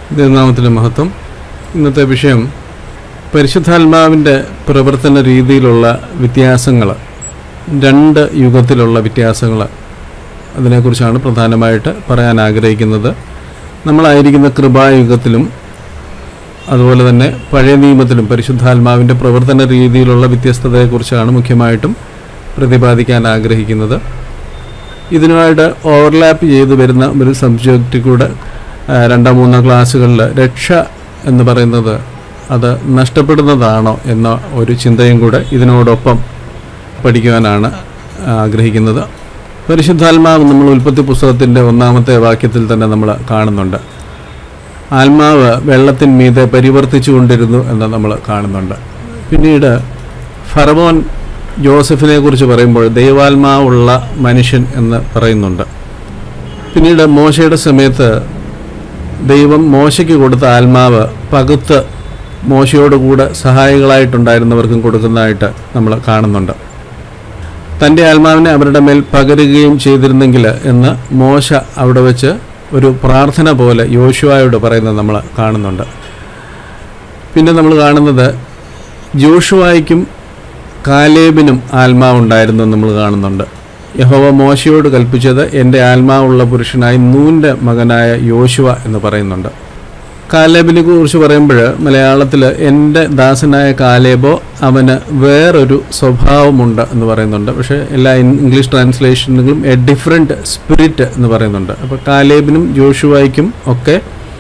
ദൈവനാമത്തിൻ്റെ മഹത്വം ഇന്നത്തെ വിഷയം പരിശുദ്ധാത്മാവിൻ്റെ പ്രവർത്തന രീതിയിലുള്ള വ്യത്യാസങ്ങൾ രണ്ട് യുഗത്തിലുള്ള വ്യത്യാസങ്ങൾ അതിനെക്കുറിച്ചാണ് പ്രധാനമായിട്ട് പറയാൻ ആഗ്രഹിക്കുന്നത് നമ്മളായിരിക്കുന്ന കൃപായുഗത്തിലും അതുപോലെ തന്നെ പഴയ നിയമത്തിലും പരിശുദ്ധാത്മാവിൻ്റെ പ്രവർത്തന രീതിയിലുള്ള വ്യത്യസ്തതയെക്കുറിച്ചാണ് മുഖ്യമായിട്ടും പ്രതിപാദിക്കാൻ ആഗ്രഹിക്കുന്നത് ഇതിനുമായിട്ട് ഓവർലാപ്പ് ചെയ്തു വരുന്ന ഒരു സബ്ജക്റ്റ് കൂടെ ആ, രണ്ടോ മൂന്നോ ക്ലാസ്സുകളിൽ രക്ഷ എന്ന് പറയുന്നത് അത് നഷ്ടപ്പെടുന്നതാണോ എന്ന ഒരു ചിന്തയും കൂടെ ഇതിനോടൊപ്പം പഠിക്കുവാനാണ് ആഗ്രഹിക്കുന്നത് പരിശുദ്ധാത്മാവ് നമ്മൾ ഉൽപ്പത്തി പുസ്തകത്തിൻ്റെ ഒന്നാമത്തെ വാക്യത്തിൽ തന്നെ നമ്മൾ കാണുന്നുണ്ട് ആത്മാവ് വെള്ളത്തിന്മീതെ പരിവർത്തിച്ചു കൊണ്ടിരുന്നു എന്ന് നമ്മൾ കാണുന്നുണ്ട് പിന്നീട് ഫറവോൻ ജോസഫിനെ കുറിച്ച് പറയുമ്പോൾ ദൈവാത്മാവുള്ള മനുഷ്യൻ എന്ന് പറയുന്നുണ്ട് പിന്നീട് മോശയുടെ സമയത്ത് ദൈവം മോശയ്ക്ക് കൊടുത്ത ആത്മാവ് പകുത്ത് മോശയോടുകൂടെ സഹായികളായിട്ടുണ്ടായിരുന്നവർക്കും കൊടുക്കുന്നതായിട്ട് നമ്മൾ കാണുന്നുണ്ട് തൻ്റെ ആത്മാവിനെ അവരുടെ മേൽ പകരുകയും ചെയ്തിരുന്നെങ്കിൽ എന്ന് മോശ അവിടെ വെച്ച് ഒരു പ്രാർത്ഥന പോലെ യോശുവായോട് പറയുന്നത് നമ്മൾ കാണുന്നുണ്ട് പിന്നെ നമ്മൾ കാണുന്നത് ജോഷുവായ്ക്കും കാലേബിനും ആത്മാവുണ്ടായിരുന്നു എന്ന് നമ്മൾ കാണുന്നുണ്ട് യഹോവ മോശയോട് കൽപ്പിച്ചത് എൻ്റെ ആത്മാവുള്ള പുരുഷനായി നൂൻ്റെ മകനായ യോശുവ എന്ന് പറയുന്നുണ്ട് കാലേബിനെ കുറിച്ച് പറയുമ്പോൾ മലയാളത്തിൽ എൻ്റെ ദാസനായ കാലേബോ അവന് വേറൊരു സ്വഭാവമുണ്ട് എന്ന് പറയുന്നുണ്ട് പക്ഷേ എല്ലാ ഇൻ- ഇംഗ്ലീഷ് ട്രാൻസ്ലേഷനുകളും എ ഡിഫറെൻറ്റ് സ്പിരിറ്റ് എന്ന് പറയുന്നുണ്ട് അപ്പോൾ കാലേബിനും ജോഷുവായ്ക്കും ഒക്കെ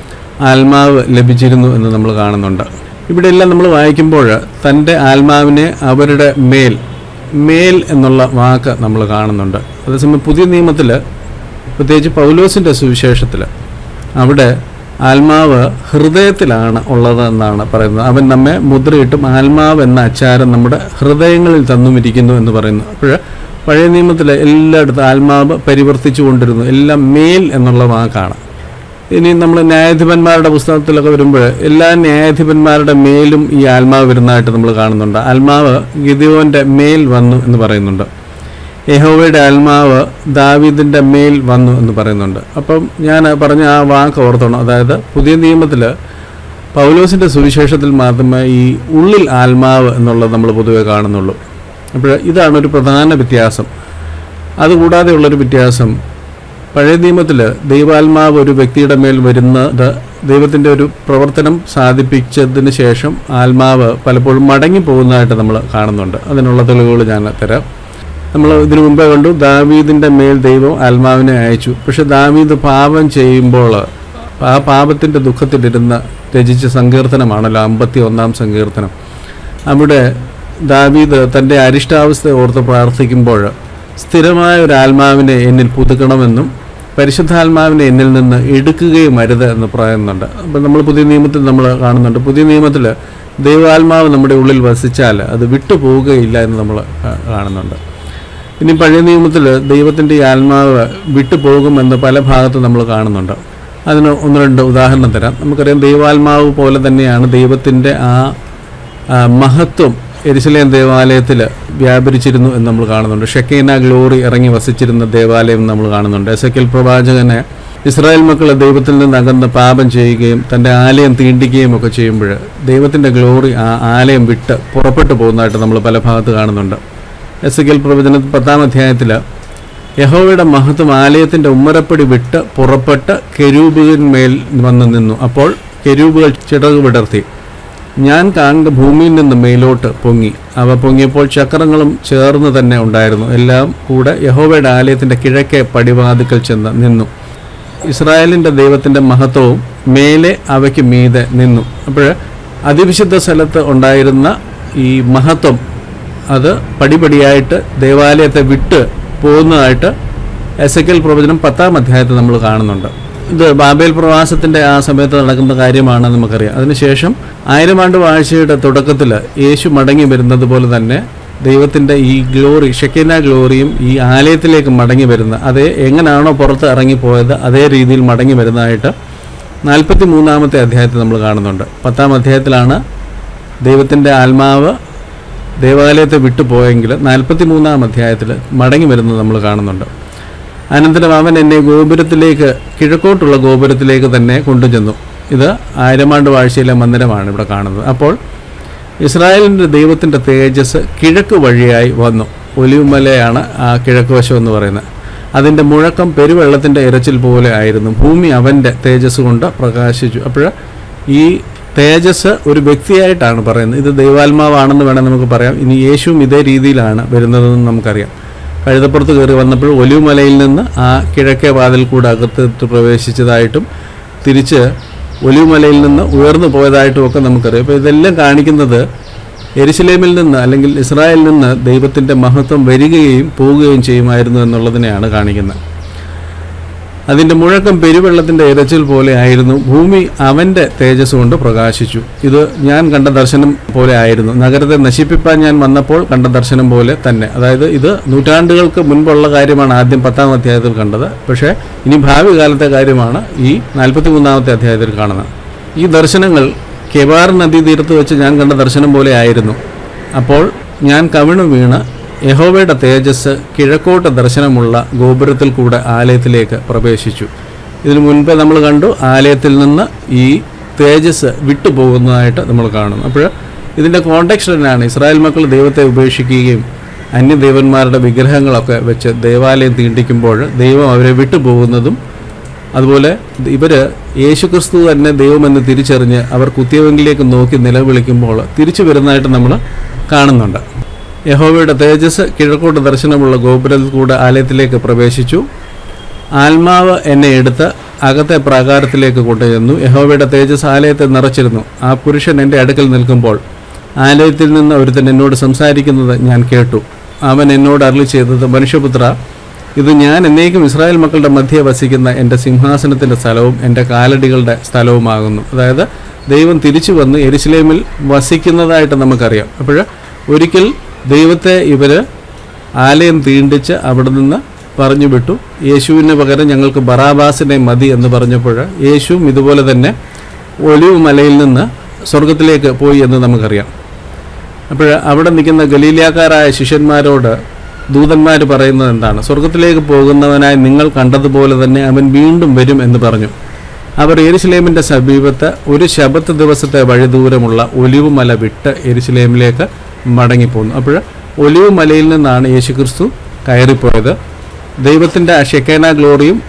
ആത്മാവ് ലഭിച്ചിരുന്നു എന്ന് നമ്മൾ കാണുന്നുണ്ട് ഇവിടെ എല്ലാം നമ്മൾ വായിക്കുമ്പോൾ തൻ്റെ ആത്മാവിനെ അവരുടെ മേൽ മേൽ എന്നുള്ള വാക്ക് നമ്മൾ കാണുന്നുണ്ട് അതേസമയം പുതിയ നിയമത്തിൽ പ്രത്യേകിച്ച് പൗലോസിൻ്റെ സുവിശേഷത്തിൽ അവിടെ ആത്മാവ് ഹൃദയത്തിലാണ് ഉള്ളത് എന്നാണ് പറയുന്നത് അവൻ നമ്മെ മുദ്രയിട്ടും ആത്മാവ് എന്ന അച്ചാരം നമ്മുടെ ഹൃദയങ്ങളിൽ തന്നുമിരിക്കുന്നു എന്ന് പറയുന്നു അപ്പോൾ പഴയ നിയമത്തിൽ എല്ലായിടത്തും ആത്മാവ് പരിവർത്തിച്ചു കൊണ്ടിരുന്നു എല്ലാം മേൽ എന്നുള്ള വാക്കാണ് ഇനി നമ്മൾ ന്യായാധിപന്മാരുടെ പുസ്തകത്തിലൊക്കെ വരുമ്പോൾ എല്ലാ ന്യായാധിപന്മാരുടെ മേലും ഈ ആത്മാവ് വരുന്നതായിട്ട് നമ്മൾ കാണുന്നുണ്ട് ആത്മാവ് ഗിദിയോന്റെ മേൽ വന്നു എന്ന് പറയുന്നുണ്ട് യഹോവയുടെ ആത്മാവ് ദാവീദിന്റെ മേൽ വന്നു എന്ന് പറയുന്നുണ്ട് അപ്പം ഞാൻ പറഞ്ഞ ആ വാക്ക് ഓർത്തണം അതായത് പുതിയ നിയമത്തിൽ പൗലോസിന്റെ സുവിശേഷത്തിൽ മാത്രമേ ഈ ഉള്ളിൽ ആത്മാവ് എന്നുള്ളത് നമ്മൾ പൊതുവെ കാണുന്നുള്ളൂ അപ്പോൾ ഇതാണ് ഒരു പ്രധാന വ്യത്യാസം അതുകൂടാതെയുള്ളൊരു വ്യത്യാസം പഴയ നിയമത്തിൽ ദൈവാത്മാവ് ഒരു വ്യക്തിയുടെ മേൽ വരുന്നത് ദൈവത്തിൻ്റെ ഒരു പ്രവർത്തനം സാധിപ്പിച്ചതിന് ശേഷം ആത്മാവ് പലപ്പോഴും മടങ്ങി പോകുന്നതായിട്ട് നമ്മൾ കാണുന്നുണ്ട് അതിനുള്ള തെളിവുകൾ ഞാൻ തരാം നമ്മൾ ഇതിനു മുമ്പേ കണ്ടു ദാവീദിൻ്റെ മേൽ ദൈവം ആത്മാവിനെ അയച്ചു പക്ഷെ ദാവീദ് പാപം ചെയ്യുമ്പോൾ ആ പാപത്തിൻ്റെ ദുഃഖത്തിലിരുന്ന് രചിച്ച സങ്കീർത്തനമാണല്ലോ അമ്പത്തി ഒന്നാം സങ്കീർത്തനം അവിടെ ദാവീദ് തൻ്റെ അരിഷ്ടാവസ്ഥ ഓർത്ത് പ്രാർത്ഥിക്കുമ്പോൾ സ്ഥിരമായ ഒരു ആത്മാവിനെ എന്നിൽ പുതുക്കണമെന്നും പരിശുദ്ധാത്മാവിനെ എന്നിൽ നിന്ന് എടുക്കുകയും അരുത് എന്ന് പറയുന്നുണ്ട് അപ്പം നമ്മൾ പുതിയ നിയമത്തിൽ നമ്മൾ കാണുന്നുണ്ട് പുതിയ നിയമത്തിൽ ദൈവാത്മാവ് നമ്മുടെ ഉള്ളിൽ വസിച്ചാൽ അത് വിട്ടുപോവുകയില്ല എന്ന് നമ്മൾ കാ- കാണുന്നുണ്ട് ഇനി പഴയ നിയമത്തിൽ ദൈവത്തിൻ്റെ ഈ ആത്മാവ് വിട്ടുപോകുമെന്ന് പല ഭാഗത്തും നമ്മൾ കാണുന്നുണ്ട് അതിന് ഒന്ന് രണ്ട് ഉദാഹരണം തരാം നമുക്കറിയാം ദൈവാത്മാവ് പോലെ തന്നെയാണ് ദൈവത്തിൻ്റെ ആ ആ, മഹത്വം എരിശിലേം ദേവാലയത്തിൽ വ്യാപരിച്ചിരുന്നു എന്ന് നമ്മൾ കാണുന്നുണ്ട് ഷെക്കീന ഗ്ലോറി ഇറങ്ങി വസിച്ചിരുന്ന ദേവാലയം നമ്മൾ കാണുന്നുണ്ട് എസക്കൽ പ്രവാചകനെ ഇസ്രായേൽ മക്കൾ ദൈവത്തിൽ നിന്ന് അകന്ന് പാപം ചെയ്യുകയും തൻ്റെ ആലയം തീണ്ടിക്കുകയും ഒക്കെ ചെയ്യുമ്പോൾ ദൈവത്തിൻ്റെ ഗ്ലോറി ആ ആലയം വിട്ട് പുറപ്പെട്ടു പോകുന്നതായിട്ട് നമ്മൾ പല ഭാഗത്ത് കാണുന്നുണ്ട് എസക്കൽ പ്രവചന പത്താം അധ്യായത്തിൽ യഹോവയുടെ മഹത്വം ആലയത്തിൻ്റെ ഉമ്മരപ്പടി വിട്ട് പുറപ്പെട്ട് കെരൂബിന്മേൽ വന്ന് നിന്നു അപ്പോൾ കെരൂബുകൾ ചിറക് വിടർത്തി ഞാൻ കാണുന്ന ഭൂമിയിൽ നിന്ന് മേലോട്ട് പൊങ്ങി അവ പൊങ്ങിയപ്പോൾ ചക്രങ്ങളും ചേർന്ന് തന്നെ ഉണ്ടായിരുന്നു എല്ലാം കൂടെ യഹോവയുടെ ആലയത്തിൻ്റെ കിഴക്കേ പടിവാതിക്കൽ ചെന്ന് നിന്നു ഇസ്രായേലിൻ്റെ ദൈവത്തിൻ്റെ മഹത്വവും മേലെ അവയ്ക്ക് മീതെ നിന്നു അപ്പോൾ അതിവിശുദ്ധ സ്ഥലത്ത് ഉണ്ടായിരുന്ന ഈ മഹത്വം അത് പടിപടിയായിട്ട് ദേവാലയത്തെ വിട്ട് പോകുന്നതായിട്ട് എസക്കൽ പ്രവചനം പത്താം അധ്യായത്തിൽ നമ്മൾ കാണുന്നുണ്ട് ഇത് ബാബേൽ പ്രവാസത്തിൻ്റെ ആ സമയത്ത് നടക്കുന്ന കാര്യമാണ് നമുക്കറിയാം അതിനുശേഷം ആയിരം ആണ്ട് വാഴ്ചയുടെ തുടക്കത്തിൽ യേശു മടങ്ങി വരുന്നത് പോലെ തന്നെ ദൈവത്തിൻ്റെ ഈ ഗ്ലോറി ഷെക്കിന ഗ്ലോറിയും ഈ ആലയത്തിലേക്ക് മടങ്ങി വരുന്ന അതേ എങ്ങനെയാണോ പുറത്ത് ഇറങ്ങിപ്പോയത് അതേ രീതിയിൽ മടങ്ങി വരുന്നതായിട്ട് നാൽപ്പത്തി മൂന്നാമത്തെ അധ്യായത്തിൽ നമ്മൾ കാണുന്നുണ്ട് പത്താം അധ്യായത്തിലാണ് ദൈവത്തിൻ്റെ ആത്മാവ് ദേവാലയത്തെ വിട്ടുപോയെങ്കിൽ നാൽപ്പത്തി മൂന്നാം അധ്യായത്തിൽ മടങ്ങി വരുന്നത് നമ്മൾ കാണുന്നുണ്ട് അനന്തരം അവൻ എന്നെ ഗോപുരത്തിലേക്ക് കിഴക്കോട്ടുള്ള ഗോപുരത്തിലേക്ക് തന്നെ കൊണ്ടുചെന്നു ഇത് ആയിരമാണ്ട് വാഴ്ചയിലെ മന്ദിരമാണ് ഇവിടെ കാണുന്നത് അപ്പോൾ ഇസ്രായേലിൻ്റെ ദൈവത്തിൻ്റെ തേജസ് കിഴക്ക് വഴിയായി വന്നു ഒലിവുമലയാണ് ആ കിഴക്ക് വശം എന്ന് പറയുന്നത് അതിൻ്റെ മുഴക്കം പെരുവെള്ളത്തിൻ്റെ ഇരച്ചിൽ പോലെ ആയിരുന്നു ഭൂമി അവൻ്റെ തേജസ് കൊണ്ട് പ്രകാശിച്ചു അപ്പോൾ ഈ തേജസ് ഒരു വ്യക്തിയായിട്ടാണ് പറയുന്നത് ഇത് ദൈവാത്മാവാണെന്ന് വേണം നമുക്ക് പറയാം ഇനി യേശുവും ഇതേ രീതിയിലാണ് വരുന്നതെന്ന് നമുക്കറിയാം കഴുതപ്പുറത്ത് കയറി വന്നപ്പോൾ ഒലിവുമലയിൽ നിന്ന് ആ കിഴക്കേ വാതിൽ കൂടെ അകത്ത് പ്രവേശിച്ചതായിട്ടും തിരിച്ച് ഒലിവുമലയിൽ നിന്ന് ഉയർന്നു പോയതായിട്ടും ഒക്കെ നമുക്കറിയാം അപ്പോൾ ഇതെല്ലാം കാണിക്കുന്നത് എരുസലേമിൽ നിന്ന് അല്ലെങ്കിൽ ഇസ്രായേലിൽ നിന്ന് ദൈവത്തിൻ്റെ മഹത്വം വരികയും പോവുകയും ചെയ്യുമായിരുന്നു എന്നുള്ളതിനെയാണ് കാണിക്കുന്നത് അതിൻ്റെ മുഴക്കം പെരുവെള്ളത്തിൻ്റെ ഇരച്ചിൽ പോലെ ആയിരുന്നു ഭൂമി അവൻ്റെ തേജസ് കൊണ്ട് പ്രകാശിച്ചു ഇത് ഞാൻ കണ്ട ദർശനം പോലെ ആയിരുന്നു നഗരത്തെ നശിപ്പിപ്പാൻ ഞാൻ വന്നപ്പോൾ കണ്ട ദർശനം പോലെ തന്നെ അതായത് ഇത് നൂറ്റാണ്ടുകൾക്ക് മുൻപുള്ള കാര്യമാണ് ആദ്യം പത്താം അധ്യായത്തിൽ കണ്ടത് പക്ഷേ ഇനി ഭാവി കാലത്തെ കാര്യമാണ് ഈ നാൽപ്പത്തി മൂന്നാമത്തെ അധ്യായത്തിൽ കാണുന്നത് ഈ ദർശനങ്ങൾ കെബാർ നദീതീരത്ത് വെച്ച് ഞാൻ കണ്ട ദർശനം പോലെ ആയിരുന്നു അപ്പോൾ ഞാൻ കവിണു വീണ് യഹോവയുടെ തേജസ് കിഴക്കോട്ട് ദർശനമുള്ള ഗോപുരത്തിൽ കൂടെ ആലയത്തിലേക്ക് പ്രവേശിച്ചു ഇതിനു മുൻപേ നമ്മൾ കണ്ടു ആലയത്തിൽ നിന്ന് ഈ തേജസ് വിട്ടുപോകുന്നതായിട്ട് നമ്മൾ കാണുന്നു അപ്പോൾ ഇതിൻ്റെ കോണ്ടെക്സ്റ്റ് തന്നെയാണ് ഇസ്രായേൽ മക്കൾ ദൈവത്തെ ഉപേക്ഷിക്കുകയും അന്യദേവന്മാരുടെ വിഗ്രഹങ്ങളൊക്കെ വെച്ച് ദേവാലയം തീണ്ടിക്കുമ്പോൾ ദൈവം അവരെ വിട്ടുപോകുന്നതും അതുപോലെ ഇവർ യേശുക്രിസ്തു തന്നെ ദൈവമെന്ന് തിരിച്ചറിഞ്ഞ് അവർ കുത്തിയവെങ്കിലേക്ക് നോക്കി നിലവിളിക്കുമ്പോൾ തിരിച്ചു വരുന്നതായിട്ട് നമ്മൾ കാണുന്നുണ്ട് യഹോവയുടെ തേജസ് കിഴക്കോട്ട് ദർശനമുള്ള ഗോപുരത്തിൽ കൂടെ ആലയത്തിലേക്ക് പ്രവേശിച്ചു ആത്മാവ് എന്നെ എടുത്ത് അകത്തെ പ്രാകാരത്തിലേക്ക് കൊണ്ടുചെന്നു യഹോവയുടെ തേജസ് ആലയത്തെ നിറച്ചിരുന്നു ആ പുരുഷൻ എൻ്റെ അടുക്കൽ നിൽക്കുമ്പോൾ ആലയത്തിൽ നിന്ന് ഒരുത്തൻ എന്നോട് സംസാരിക്കുന്നത് ഞാൻ കേട്ടു അവൻ എന്നോട് അരളി ചെയ്തത് മനുഷ്യപുത്ര ഇത് ഞാൻ എന്നേക്കും ഇസ്രായേൽ മക്കളുടെ മധ്യ വസിക്കുന്ന എൻ്റെ സിംഹാസനത്തിൻ്റെ സ്ഥലവും എൻ്റെ കാലടികളുടെ സ്ഥലവുമാകുന്നു അതായത് ദൈവം തിരിച്ചു വന്ന് എരുസലേമിൽ വസിക്കുന്നതായിട്ട് നമുക്കറിയാം അപ്പോൾ ഒരിക്കൽ ദൈവത്തെ ഇവർ ആലയം തീണ്ടിച്ച് അവിടെ നിന്ന് പറഞ്ഞു വിട്ടു യേശുവിന് പകരം ഞങ്ങൾക്ക് ബറാബാസിനെ മതി എന്ന് പറഞ്ഞപ്പോൾ യേശുവും ഇതുപോലെ തന്നെ ഒലിവ് മലയിൽ നിന്ന് സ്വർഗത്തിലേക്ക് പോയി എന്ന് നമുക്കറിയാം അപ്പോൾ അവിടെ നിൽക്കുന്ന ഗലീലിയാക്കാരായ ശിഷ്യന്മാരോട് ദൂതന്മാർ പറയുന്നത് എന്താണ് സ്വർഗത്തിലേക്ക് പോകുന്നവനായി നിങ്ങൾ കണ്ടതുപോലെ തന്നെ അവൻ വീണ്ടും വരും എന്ന് പറഞ്ഞു അവർ എരുസലേമിൻ്റെ സമീപത്ത് ഒരു ശബത്ത് ദിവസത്തെ വഴി ദൂരമുള്ള ഒലിവ് മല വിട്ട് എരുസലേമിലേക്ക് മടങ്ങിപ്പോന്നു അപ്പോൾ ഒലിവ് മലയിൽ നിന്നാണ് യേശുക്രിസ്തു കയറിപ്പോയത് ദൈവത്തിൻ്റെ ആ ഷെക്കേന ഗ്ലോറിയും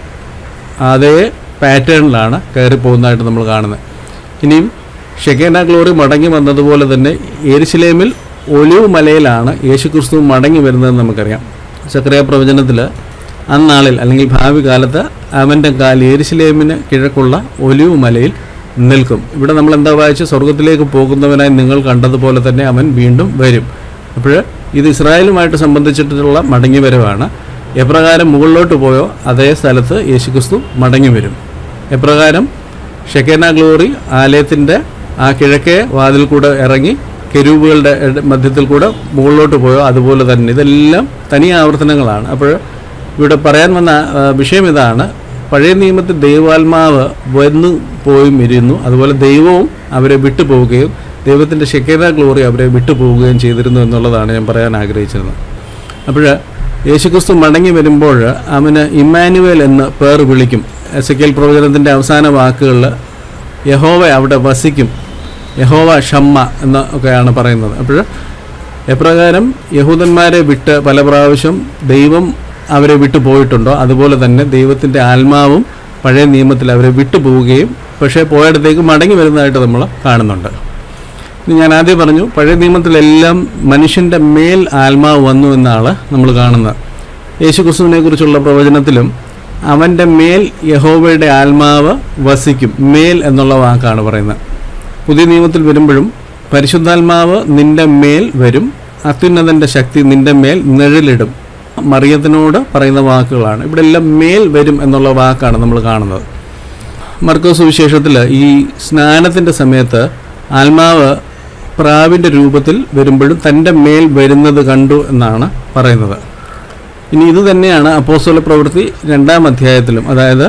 അതേ പാറ്റേണിലാണ് കയറിപ്പോകുന്നതായിട്ട് നമ്മൾ കാണുന്നത് ഇനിയും ഷെക്കേന ഗ്ലോറി മടങ്ങി വന്നതുപോലെ തന്നെ എരുസലേമിൽ ഒലിവ് മലയിലാണ് യേശുക്രിസ്തു മടങ്ങി വരുന്നതെന്ന് നമുക്കറിയാം സക്രിയ പ്രവചനത്തിൽ അന്നാളിൽ അല്ലെങ്കിൽ ഭാവി കാലത്ത് അവൻ്റെ കാൽ എരുസലേമിന് കിഴക്കുള്ള ഒലിവ് മലയിൽ നിൽക്കും ഇവിടെ നമ്മൾ എന്താ വായിച്ച് സ്വർഗത്തിലേക്ക് പോകുന്നവനായി നിങ്ങൾ കണ്ടതുപോലെ തന്നെ അവൻ വീണ്ടും വരും അപ്പോൾ ഇത് ഇസ്രായേലുമായിട്ട് സംബന്ധിച്ചിട്ടുള്ള മടങ്ങി വരവാണ് എപ്രകാരം മുകളിലോട്ട് പോയോ അതേ സ്ഥലത്ത് യേശുക്രിസ്തു മടങ്ങി വരും എപ്രകാരം ഷെക്കേന ഗ്ലോറി ആലയത്തിൻ്റെ ആ കിഴക്കേ വാതിൽ കൂടെ ഇറങ്ങി കെരൂബുകളുടെ ഇട- മധ്യത്തിൽ കൂടെ മുകളിലോട്ട് പോയോ അതുപോലെ തന്നെ ഇതെല്ലാം തനി ആവർത്തനങ്ങളാണ് അപ്പോൾ ഇവിടെ പറയാൻ വന്ന ആ, വിഷയം ഇതാണ് പഴയ നിയമത്തിൽ ദൈവാത്മാവ് വന്നു പോയും ഇരുന്നു അതുപോലെ ദൈവവും അവരെ വിട്ടുപോവുകയും ദൈവത്തിൻ്റെ ഷെക്കേന ഗ്ലോറി അവരെ വിട്ടുപോവുകയും ചെയ്തിരുന്നു എന്നുള്ളതാണ് ഞാൻ പറയാൻ ആഗ്രഹിച്ചിരുന്നത് അപ്പോൾ യേശുക്രിസ്തു മടങ്ങി വരുമ്പോൾ അവന് ഇമ്മാനുവേൽ എന്ന് പേർ വിളിക്കും എസ് കെൽ പ്രവചനത്തിൻ്റെ അവസാന വാക്കുകളിൽ യഹോവ അവിടെ വസിക്കും യഹോവ ഷമ്മ എന്ന് ഒക്കെയാണ് പറയുന്നത് അപ്പോൾ എപ്രകാരം യഹൂദന്മാരെ വിട്ട് പല പ്രാവശ്യം ദൈവം അവരെ വിട്ടു പോയിട്ടുണ്ടോ അതുപോലെ തന്നെ ദൈവത്തിൻ്റെ ആത്മാവും പഴയ നിയമത്തിൽ അവരെ വിട്ടു പോവുകയും പക്ഷേ പോയിടത്തേക്ക് മടങ്ങി വരുന്നതായിട്ട് നമ്മൾ കാണുന്നുണ്ട് ഇത് ഞാൻ ആദ്യം പറഞ്ഞു പഴയ നിയമത്തിലെല്ലാം മനുഷ്യൻ്റെ മേൽ ആത്മാവ് വന്നു എന്നാണ് നമ്മൾ കാണുന്നത് യേശു ക്രിസ്തുവിനെ കുറിച്ചുള്ള പ്രവചനത്തിലും അവൻ്റെ മേൽ യഹോവയുടെ ആത്മാവ് വസിക്കും മേൽ എന്നുള്ള വാക്കാണ് പറയുന്നത് പുതിയ നിയമത്തിൽ വരുമ്പോഴും പരിശുദ്ധാത്മാവ് നിന്റെ മേൽ വരും അത്യുന്നതൻ്റെ ശക്തി നിന്റെ മേൽ നിഴലിടും മറിയത്തിനോട് പറയുന്ന വാക്കുകളാണ് ഇവിടെ എല്ലാം മേൽ വരും എന്നുള്ള വാക്കാണ് നമ്മൾ കാണുന്നത് മർക്കോസ് വിശേഷത്തിൽ ഈ സ്നാനത്തിൻ്റെ സമയത്ത് ആത്മാവ് പ്രാവിൻ്റെ രൂപത്തിൽ വരുമ്പോഴും തൻ്റെ മേൽ വരുന്നത് കണ്ടു എന്നാണ് പറയുന്നത് ഇനി ഇത് തന്നെയാണ് അപ്പോസ്തല പ്രവൃത്തി രണ്ടാം അധ്യായത്തിലും അതായത്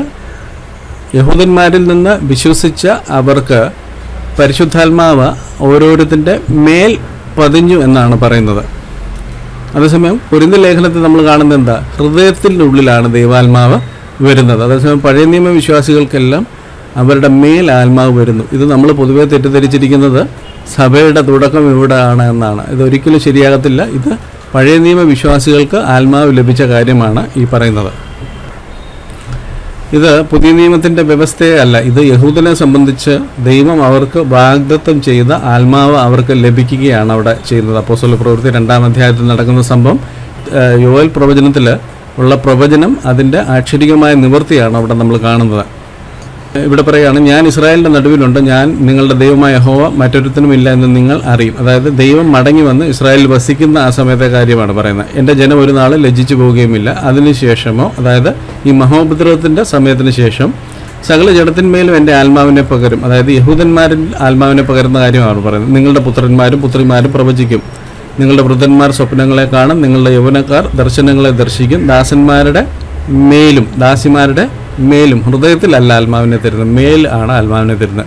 യഹൂദന്മാരിൽ നിന്ന് വിശ്വസിച്ച അവർക്ക് പരിശുദ്ധാത്മാവ് ഓരോരുത്തൻ്റെ മേൽ പതിഞ്ഞു എന്നാണ് പറയുന്നത് അതേസമയം കുരിന്ത ലേഖനത്തിൽ നമ്മൾ കാണുന്നത് എന്താ ഹൃദയത്തിൻ്റെ ഉള്ളിലാണ് ദൈവാത്മാവ് വരുന്നത് അതേസമയം പഴയ നിയമ വിശ്വാസികൾക്കെല്ലാം അവരുടെ മേൽ ആത്മാവ് വരുന്നു ഇത് നമ്മൾ പൊതുവെ തെറ്റിദ്ധരിച്ചിരിക്കുന്നത് സഭയുടെ തുടക്കം ഇവിടെയാണ് എന്നാണ് ഇത് ഒരിക്കലും ശരിയാകത്തില്ല ഇത് പഴയ നിയമ വിശ്വാസികൾക്ക് ആത്മാവ് ലഭിച്ച കാര്യമാണ് ഈ പറയുന്നത് ഇത് പുതിയ നിയമത്തിന്റെ വ്യവസ്ഥയെ അല്ല ഇത് യഹൂദനെ സംബന്ധിച്ച് ദൈവം അവർക്ക് വാഗ്ദത്തം ചെയ്ത ആത്മാവ് അവർക്ക് ലഭിക്കുകയാണ് അവിടെ ചെയ്യുന്നത് അപ്പോസ്തല പ്രവൃത്തി രണ്ടാം അധ്യായത്തിൽ നടക്കുന്ന സംഭവം ഏഹ്, യോവൽ പ്രവചനത്തിൽ ഉള്ള പ്രവചനം അതിൻ്റെ ആക്ഷരികമായ നിവൃത്തിയാണ് അവിടെ നമ്മൾ കാണുന്നത് ഇവിടെ പറയുകയാണ് ഞാൻ ഇസ്രായേലിന്റെ നടുവിലുണ്ട് ഞാൻ നിങ്ങളുടെ ദൈവമായ യഹോവ മറ്റൊരുത്തനുമില്ല എന്ന് നിങ്ങൾ അറിയും അതായത് ദൈവം മടങ്ങി വന്ന് ഇസ്രായേലിൽ വസിക്കുന്ന ആ സമയത്തെ കാര്യമാണ് പറയുന്നത് എൻ്റെ ജനം ഒരു നാൾ ലജ്ജിച്ചു പോവുകയുമില്ല അതിനുശേഷമോ അതായത് ഈ മഹോപദ്രവത്തിൻ്റെ സമയത്തിന് ശേഷം സകല ജഡത്തിന്മേലും എൻ്റെ ആത്മാവിനെ പകരും അതായത് യഹൂദന്മാരിൽ ആത്മാവിനെ പകരുന്ന കാര്യമാണ് പറയുന്നത് നിങ്ങളുടെ പുത്രന്മാരും പുത്രിമാരും പ്രവചിക്കും നിങ്ങളുടെ വൃദ്ധന്മാർ സ്വപ്നങ്ങളെ കാണും നിങ്ങളുടെ യൗവനക്കാർ ദർശനങ്ങളെ ദർശിക്കും ദാസന്മാരുടെ മേലും ദാസിമാരുടെ മേലും ഹൃദയത്തിലല്ല ആത്മാവിനെ തരുന്നത് മേൽ ആണ് ആത്മാവിനെ തരുന്നത്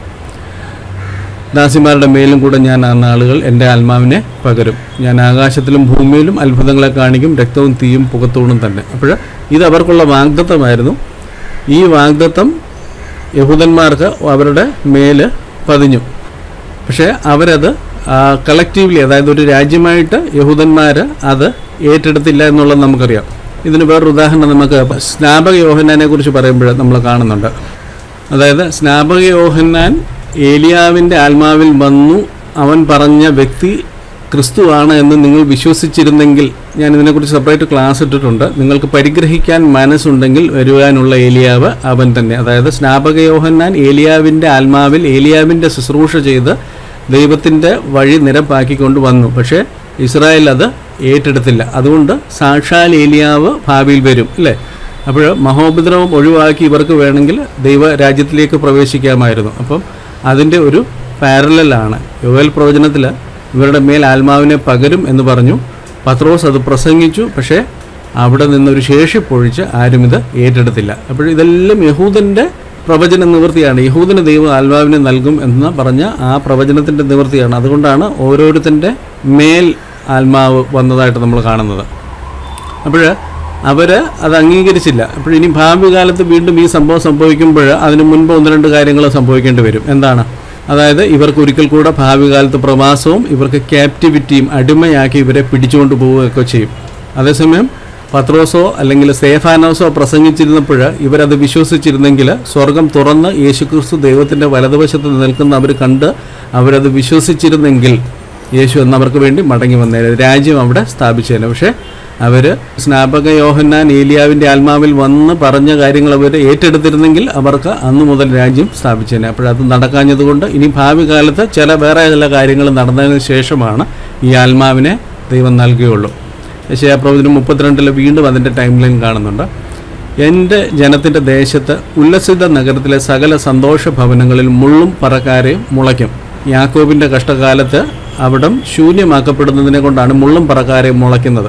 ദാസിമാരുടെ മേലും കൂടെ ഞാൻ ആ നാളുകൾ എൻ്റെ ആത്മാവിനെ പകരും ഞാൻ ആകാശത്തിലും ഭൂമിയിലും അത്ഭുതങ്ങളെ കാണിക്കും രക്തവും തീയും പുകത്തൂണും തന്നെ അപ്പോൾ ഇത് അവർക്കുള്ള വാഗ്ദത്തമായിരുന്നു ഈ വാഗ്ദത്തം യഹൂദന്മാർക്ക് അവരുടെ മേല് പതിഞ്ഞു പക്ഷേ അവരത് കളക്റ്റീവ്ലി അതായത് ഒരു രാജ്യമായിട്ട് യഹൂദന്മാർ അത് ഏറ്റെടുത്തില്ല എന്നുള്ളത് നമുക്കറിയാം ഇതിന് വേറൊരു ഉദാഹരണം നമുക്ക് സ്നാപക യോഹന്നാനെ കുറിച്ച് പറയുമ്പോൾ നമ്മൾ കാണുന്നുണ്ട് അതായത് സ്നാപക യോഹന്നാൻ ഏലിയാവിൻ്റെ ആത്മാവിൽ വന്നു അവൻ പറഞ്ഞ വ്യക്തി ക്രിസ്തുവാണ് എന്ന് നിങ്ങൾ വിശ്വസിച്ചിരുന്നെങ്കിൽ ഞാൻ ഇതിനെക്കുറിച്ച് സെപ്പറേറ്റ് ക്ലാസ് ഇട്ടിട്ടുണ്ട് നിങ്ങൾക്ക് പരിഗ്രഹിക്കാൻ മനസ്സുണ്ടെങ്കിൽ വരുവാനുള്ള ഏലിയാവ് അവൻ തന്നെ അതായത് സ്നാപക യോഹന്നാൻ ഏലിയാവിൻ്റെ ആത്മാവിൽ ഏലിയാവിൻ്റെ ശുശ്രൂഷ ചെയ്ത് ദൈവത്തിൻ്റെ വഴി നിരപ്പാക്കിക്കൊണ്ട് വന്നു പക്ഷേ ഇസ്രായേൽ അത് ഏറ്റെടുത്തില്ല അതുകൊണ്ട് സാക്ഷാൽ ഏലിയാവ് ഭാവിയിൽ വരും അല്ലേ അപ്പോൾ മഹോപദ്രവം ഒഴിവാക്കി ഇവർക്ക് വേണമെങ്കിൽ ദൈവ രാജ്യത്തിലേക്ക് പ്രവേശിക്കാമായിരുന്നു അപ്പം അതിൻ്റെ ഒരു പാരലാണ് യോവൽ പ്രവചനത്തിൽ ഇവരുടെ മേൽ ആത്മാവിനെ പകരും എന്ന് പറഞ്ഞു പത്രോസ് അത് പ്രസംഗിച്ചു പക്ഷേ അവിടെ നിന്നൊരു ശേഷി പൊഴിച്ച് ആരും ഇത് ഏറ്റെടുത്തില്ല അപ്പോൾ ഇതെല്ലാം യഹൂദൻ്റെ പ്രവചന നിവൃത്തിയാണ് യഹൂദന് ദൈവം ആത്മാവിനെ നൽകും എന്ന് പറഞ്ഞ ആ പ്രവചനത്തിൻ്റെ നിവൃത്തിയാണ് അതുകൊണ്ടാണ് ഓരോരുത്തൻ്റെ മേൽ ആത്മാവ് വന്നതായിട്ട് നമ്മൾ കാണുന്നത് അപ്പോൾ അവർ അത് അംഗീകരിച്ചില്ല അപ്പോൾ ഇനി ഭാവി കാലത്ത് വീണ്ടും ഈ സംഭവം സംഭവിക്കുമ്പോൾ അതിന് മുൻപ് ഒന്ന് രണ്ട് കാര്യങ്ങൾ സംഭവിക്കേണ്ടി വരും എന്താണ് അതായത് ഇവർക്ക് ഒരിക്കൽ കൂടെ ഭാവി കാലത്ത് പ്രവാസവും ഇവർക്ക് ക്യാപ്റ്റിവിറ്റിയും അടിമയാക്കി ഇവരെ പിടിച്ചുകൊണ്ട് പോവുകയൊക്കെ ചെയ്യും അതേസമയം പത്രോസോ അല്ലെങ്കിൽ സേഫാനോസോ പ്രസംഗിച്ചിരുന്നപ്പോൾ ഇവരത് വിശ്വസിച്ചിരുന്നെങ്കിൽ സ്വർഗം തുറന്ന് യേശുക്രിസ്തു ദൈവത്തിൻ്റെ വലതുവശത്ത് നിൽക്കുന്ന അവർ കണ്ട് അവരത് വിശ്വസിച്ചിരുന്നെങ്കിൽ യേശു എന്നവർക്ക് വേണ്ടി മടങ്ങി വന്നേനെ രാജ്യം അവിടെ സ്ഥാപിച്ചേനെ പക്ഷേ അവർ സ്നാപക യോഹന്നാൻ ഏലിയാവിൻ്റെ ആത്മാവിൽ വന്ന് പറഞ്ഞ കാര്യങ്ങൾ അവർ ഏറ്റെടുത്തിരുന്നെങ്കിൽ അവർക്ക് അന്നു മുതൽ രാജ്യം സ്ഥാപിച്ചേനെ അപ്പോഴത് നടക്കാഞ്ഞതുകൊണ്ട് ഇനി ഭാവി കാലത്ത് ചില വേറെ ചില കാര്യങ്ങൾ നടന്നതിന് ശേഷമാണ് ഈ ആത്മാവിനെ ദൈവം നൽകുകയുള്ളൂ യശയാപ്രവചനം മുപ്പത്തിരണ്ടിൽ വീണ്ടും അതിൻ്റെ ടൈം ലൈൻ കാണുന്നുണ്ട് എൻ്റെ ജനത്തിൻ്റെ ദേശത്ത് ഉല്ലസിത നഗരത്തിലെ സകല സന്തോഷ ഭവനങ്ങളിൽ മുള്ളും പറക്കാരെയും മുളയ്ക്കും യാക്കോബിൻ്റെ കഷ്ടകാലത്ത് അവിടം ശൂന്യമാക്കപ്പെടുന്നതിനെ കൊണ്ടാണ് മുള്ളും പറക്കാരെയും മുളയ്ക്കുന്നത്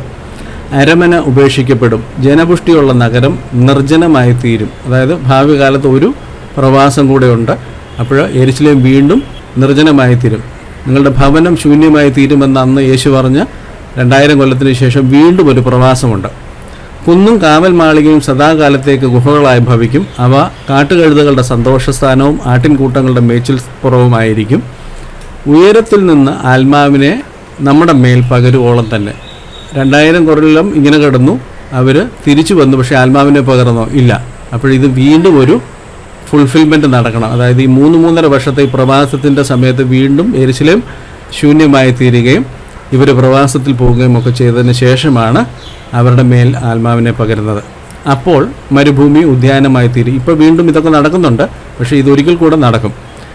അരമന ഉപേക്ഷിക്കപ്പെടും ജനപുഷ്ടിയുള്ള നഗരം നിർജ്ജനമായി തീരും അതായത് ഭാവി കാലത്ത് ഒരു പ്രവാസം കൂടെ ഉണ്ട് അപ്പോൾ എരിശിലേം വീണ്ടും നിർജ്ജനമായി തീരും നിങ്ങളുടെ ഭവനം ശൂന്യമായി തീരുമെന്ന് അന്ന് യേശു പറഞ്ഞ രണ്ടായിരം കൊല്ലത്തിന് ശേഷം വീണ്ടും ഒരു പ്രവാസമുണ്ട് കുന്നും കാവൽ മാളികയും സദാകാലത്തേക്ക് ഗുഹകളായി ഭവിക്കും അവ കാട്ടുകഴുതകളുടെ സന്തോഷസ്ഥാനവും ആട്ടിൻകൂട്ടങ്ങളുടെ മേച്ചിൽ പുറവുമായിരിക്കും ഉയരത്തിൽ നിന്ന് ആത്മാവിനെ നമ്മുടെ മേൽ പകരുവോളം തന്നെ രണ്ടായിരം കൊല്ലം ഇങ്ങനെ കിടന്നു അവർ തിരിച്ചു വന്നു പക്ഷേ ആത്മാവിനെ പകർന്നോ ഇല്ല അപ്പോഴിത് വീണ്ടും ഒരു ഫുൾഫിൽമെൻറ്റ് നടക്കണം അതായത് ഈ മൂന്ന് മൂന്നര വർഷത്തെ ഈ പ്രവാസത്തിൻ്റെ സമയത്ത് വീണ്ടും എരിശിലേം ശൂന്യമായി തീരുകയും ഇവർ പ്രവാസത്തിൽ പോവുകയും ഒക്കെ ചെയ്തതിന് ശേഷമാണ് അവരുടെ മേൽ ആത്മാവിനെ പകരുന്നത് അപ്പോൾ മരുഭൂമി ഉദ്യാനമായി തീരും ഇപ്പോൾ വീണ്ടും ഇതൊക്കെ നടക്കുന്നുണ്ട് പക്ഷേ ഇതൊരിക്കൽ കൂടെ നടക്കും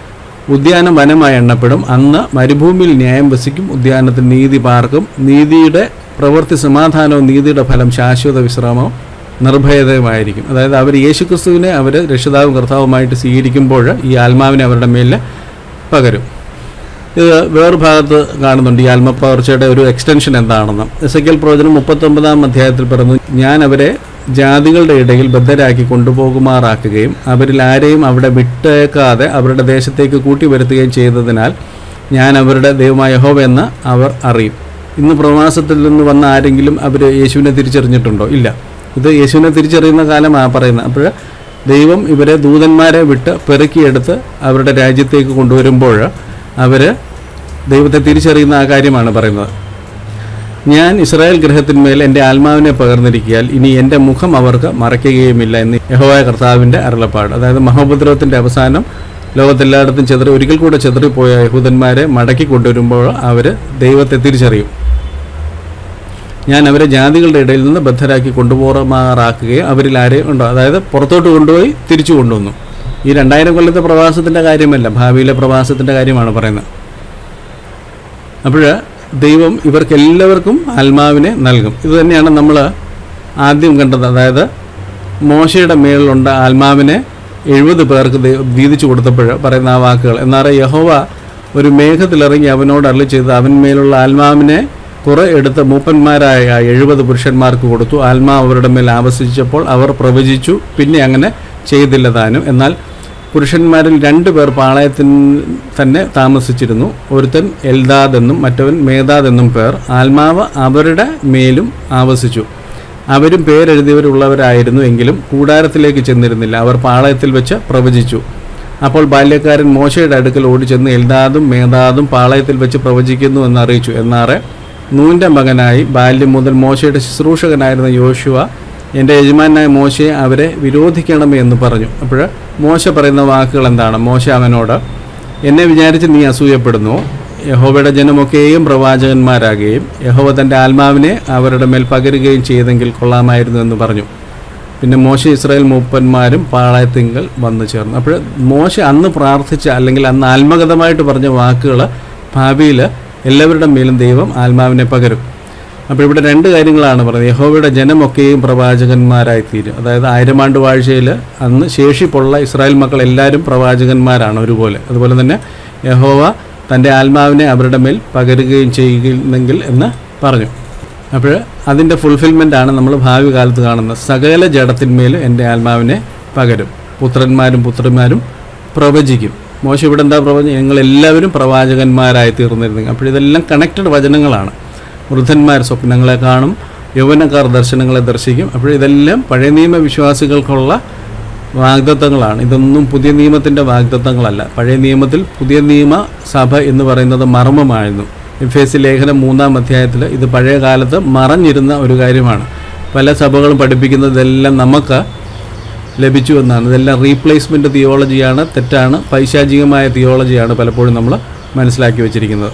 ഉദ്യാനം വനമായി എണ്ണപ്പെടും അന്ന് മരുഭൂമിയിൽ ന്യായം വസിക്കും ഉദ്യാനത്തിൽ നീതി പാർക്കും നീതിയുടെ പ്രവൃത്തി സമാധാനവും നീതിയുടെ ഫലം ശാശ്വത വിശ്രാമവും നിർഭയതയുമായിരിക്കും അതായത് അവർ യേശുക്രിസ്തുവിനെ അവർ രക്ഷിതാവും കർത്താവുമായിട്ട് സ്വീകരിക്കുമ്പോൾ ഈ ആത്മാവിനെ അവരുടെ മേലിൽ പകരും ഇത് വേറൊരു ഭാഗത്ത് കാണുന്നുണ്ട് ഈ ആത്മപകർച്ചയുടെ ഒരു എക്സ്റ്റൻഷൻ എന്താണെന്ന് എസ് എ കെൽ പ്രവചനം മുപ്പത്തൊമ്പതാം അധ്യായത്തിൽ പറഞ്ഞു ഞാൻ അവരെ ജാതികളുടെ ഇടയിൽ ബദ്ധരാക്കി കൊണ്ടുപോകുമാറാക്കുകയും അവരിൽ ആരെയും അവിടെ വിട്ടേക്കാതെ അവരുടെ ദേശത്തേക്ക് കൂട്ടി വരുത്തുകയും ചെയ്തതിനാൽ ഞാൻ അവരുടെ ദൈവമായ യഹോവ എന്ന് അവർ അറിയും ഇന്ന് പ്രവാസത്തിൽ നിന്ന് വന്ന ആരെങ്കിലും അവർ യേശുവിനെ തിരിച്ചറിഞ്ഞിട്ടുണ്ടോ ഇല്ല ഇത് യേശുവിനെ തിരിച്ചറിയുന്ന കാലമാണ് പറയുന്നത് അപ്പോൾ ദൈവം ഇവരെ ദൂതന്മാരെ വിട്ട് പെറുക്കിയെടുത്ത് അവരുടെ രാജ്യത്തേക്ക് കൊണ്ടുവരുമ്പോൾ അവർ ദൈവത്തെ തിരിച്ചറിയുന്ന ആ കാര്യമാണ് പറയുന്നത് ഞാൻ ഇസ്രായേൽ ഗ്രഹത്തിന്മേൽ എൻ്റെ ആത്മാവിനെ പകർന്നിരിക്കിയാൽ ഇനി എൻ്റെ മുഖം അവർക്ക് മറയ്ക്കുകയുമില്ല എന്ന് യഹോവായ കർത്താവിൻ്റെ അരുളപ്പാട് അതായത് മഹോപദ്രവത്തിൻ്റെ അവസാനം ലോകത്തെല്ലായിടത്തും ചെതറി ഒരിക്കൽ കൂടെ ചെതറിപ്പോയ യഹൂദന്മാരെ മടക്കി കൊണ്ടുവരുമ്പോൾ അവർ ദൈവത്തെ തിരിച്ചറിയും ഞാൻ അവരെ ജാതികളുടെ ഇടയിൽ നിന്ന് ബദ്ധരാക്കി കൊണ്ടുപോകാറാക്കുകയും അവരിൽ ആരെയും ഉണ്ടോ അതായത് പുറത്തോട്ട് കൊണ്ടുപോയി തിരിച്ചു കൊണ്ടുവന്നു ഈ രണ്ടായിരം കൊല്ലത്തെ പ്രവാസത്തിൻ്റെ കാര്യമല്ല ഭാവിയിലെ പ്രവാസത്തിൻ്റെ കാര്യമാണ് പറയുന്നത് അപ്പോൾ ദൈവം ഇവർക്ക് എല്ലാവർക്കും ആത്മാവിനെ നൽകും ഇത് തന്നെയാണ് നമ്മൾ ആദ്യം കണ്ടത് അതായത് മോശയുടെ മേളിലുണ്ട ആത്മാവിനെ എഴുപത് പേർക്ക് ദൈവം വീതിച്ചു കൊടുത്തപ്പോൾ പറയുന്ന ആ വാക്കുകൾ എന്നാൽ യഹോവ ഒരു മേഘത്തിലിറങ്ങി അവനോട് അരളി ചെയ്ത് അവന്മേലുള്ള ആത്മാവിനെ കുറെ എടുത്ത് മൂപ്പന്മാരായ ആ എഴുപത് പുരുഷന്മാർക്ക് കൊടുത്തു ആത്മാവ് അവരുടെ മേൽ ആവസിച്ചപ്പോൾ അവർ പ്രവചിച്ചു പിന്നെ അങ്ങനെ ചെയ്തില്ല താനും എന്നാൽ പുരുഷന്മാരിൽ രണ്ടു പേർ പാളയത്തിൽ തന്നെ താമസിച്ചിരുന്നു ഒരുത്തൻ എൽദാദ് എന്നും മറ്റവൻ മേധാദ് എന്നും പേർ ആത്മാവ് അവരുടെ മേലും ആവസിച്ചു അവരും പേരെഴുതിയവരുള്ളവരായിരുന്നു എങ്കിലും കൂടാരത്തിലേക്ക് ചെന്നിരുന്നില്ല അവർ പാളയത്തിൽ വെച്ച് പ്രവചിച്ചു അപ്പോൾ ബാല്യക്കാരൻ മോശയുടെ അടുക്കൽ ഓടിച്ചെന്ന് എൽദാദും മേധാദും പാളയത്തിൽ വെച്ച് പ്രവചിക്കുന്നു എന്ന് അറിയിച്ചു എന്നാറെ നൂൻ്റെ മകനായി ബാല്യം മുതൽ മോശയുടെ ശുശ്രൂഷകനായിരുന്ന യോശുവ എൻ്റെ യജമാനായ മോശയെ അവരെ വിരോധിക്കണമേ എന്ന് പറഞ്ഞു അപ്പോൾ മോശ പറയുന്ന വാക്കുകൾ എന്താണ് മോശ അവനോട് എന്നെ വിചാരിച്ച് നീ അസൂയപ്പെടുന്നു യഹോവയുടെ ജനമൊക്കെയും പ്രവാചകന്മാരാകുകയും യഹോവ തൻ്റെ ആത്മാവിനെ അവരുടെ മേൽ പകരുകയും ചെയ്തെങ്കിൽ കൊള്ളാമായിരുന്നു എന്ന് പറഞ്ഞു പിന്നെ മോശ ഇസ്രായേൽ മൂപ്പന്മാരും പാളയത്തിങ്കൽ വന്നു ചേർന്നു അപ്പോൾ മോശ അന്ന് പ്രാർത്ഥിച്ച അല്ലെങ്കിൽ അന്ന് ആത്മഗതമായിട്ട് പറഞ്ഞ വാക്കുകൾ ഭാവിയിൽ എല്ലാവരുടെ മേലും ദൈവം ആത്മാവിനെ പകരും അപ്പോൾ ഇവിടെ രണ്ട് കാര്യങ്ങളാണ് പറയുന്നത് യഹോവയുടെ ജനമൊക്കെയും പ്രവാചകന്മാരായി തീരും അതായത് ആയിരം ആണ്ട് വാഴ്ചയിൽ അന്ന് ശേഷിപ്പുള്ള ഇസ്രായേൽ മക്കൾ എല്ലാവരും പ്രവാചകന്മാരാണ് ഒരുപോലെ അതുപോലെ തന്നെ യഹോവ തൻ്റെ ആത്മാവിനെ അവരുടെ മേൽ പകരുകയും ചെയ്യുന്നെങ്കിൽ എന്ന് പറഞ്ഞു അപ്പോൾ അതിൻ്റെ ഫുൾഫിൽമെൻ്റ് ആണ് നമ്മൾ ഭാവി കാലത്ത് കാണുന്നത് സകല ജഡത്തിന്മേൽ എൻ്റെ ആത്മാവിനെ പകരും പുത്രന്മാരും പുത്രിമാരും പ്രവചിക്കും മോശം ഇവിടെ എന്താ പ്രവചനം ഞങ്ങളെല്ലാവരും പ്രവാചകന്മാരായി തീർന്നിരുന്നു അപ്പോൾ ഇതെല്ലാം കണക്റ്റഡ് വചനങ്ങളാണ് വൃദ്ധന്മാർ സ്വപ്നങ്ങളെ കാണും യൗവനക്കാർ ദർശനങ്ങളെ ദർശിക്കും അപ്പോൾ ഇതെല്ലാം പഴയ നിയമ വിശ്വാസികൾക്കുള്ള വാഗ്ദത്തങ്ങളാണ് ഇതൊന്നും പുതിയ നിയമത്തിൻ്റെ വാഗ്ദത്തങ്ങളല്ല പഴയ നിയമത്തിൽ പുതിയ നിയമ സഭ എന്ന് പറയുന്നത് മർമ്മമായിരുന്നു എഫ് എസ് ലേഖനം മൂന്നാം അധ്യായത്തിൽ ഇത് പഴയ കാലത്ത് മറഞ്ഞിരുന്ന ഒരു കാര്യമാണ് പല സഭകളും പഠിപ്പിക്കുന്നതെല്ലാം നമുക്ക് ലഭിച്ചു എന്നാണ് ഇതെല്ലാം റീപ്ലേസ്മെൻറ്റ് തിയോളജിയാണ് തെറ്റാണ് പൈശാചികമായ തിയോളജിയാണ് പലപ്പോഴും നമ്മൾ മനസ്സിലാക്കി വെച്ചിരിക്കുന്നത്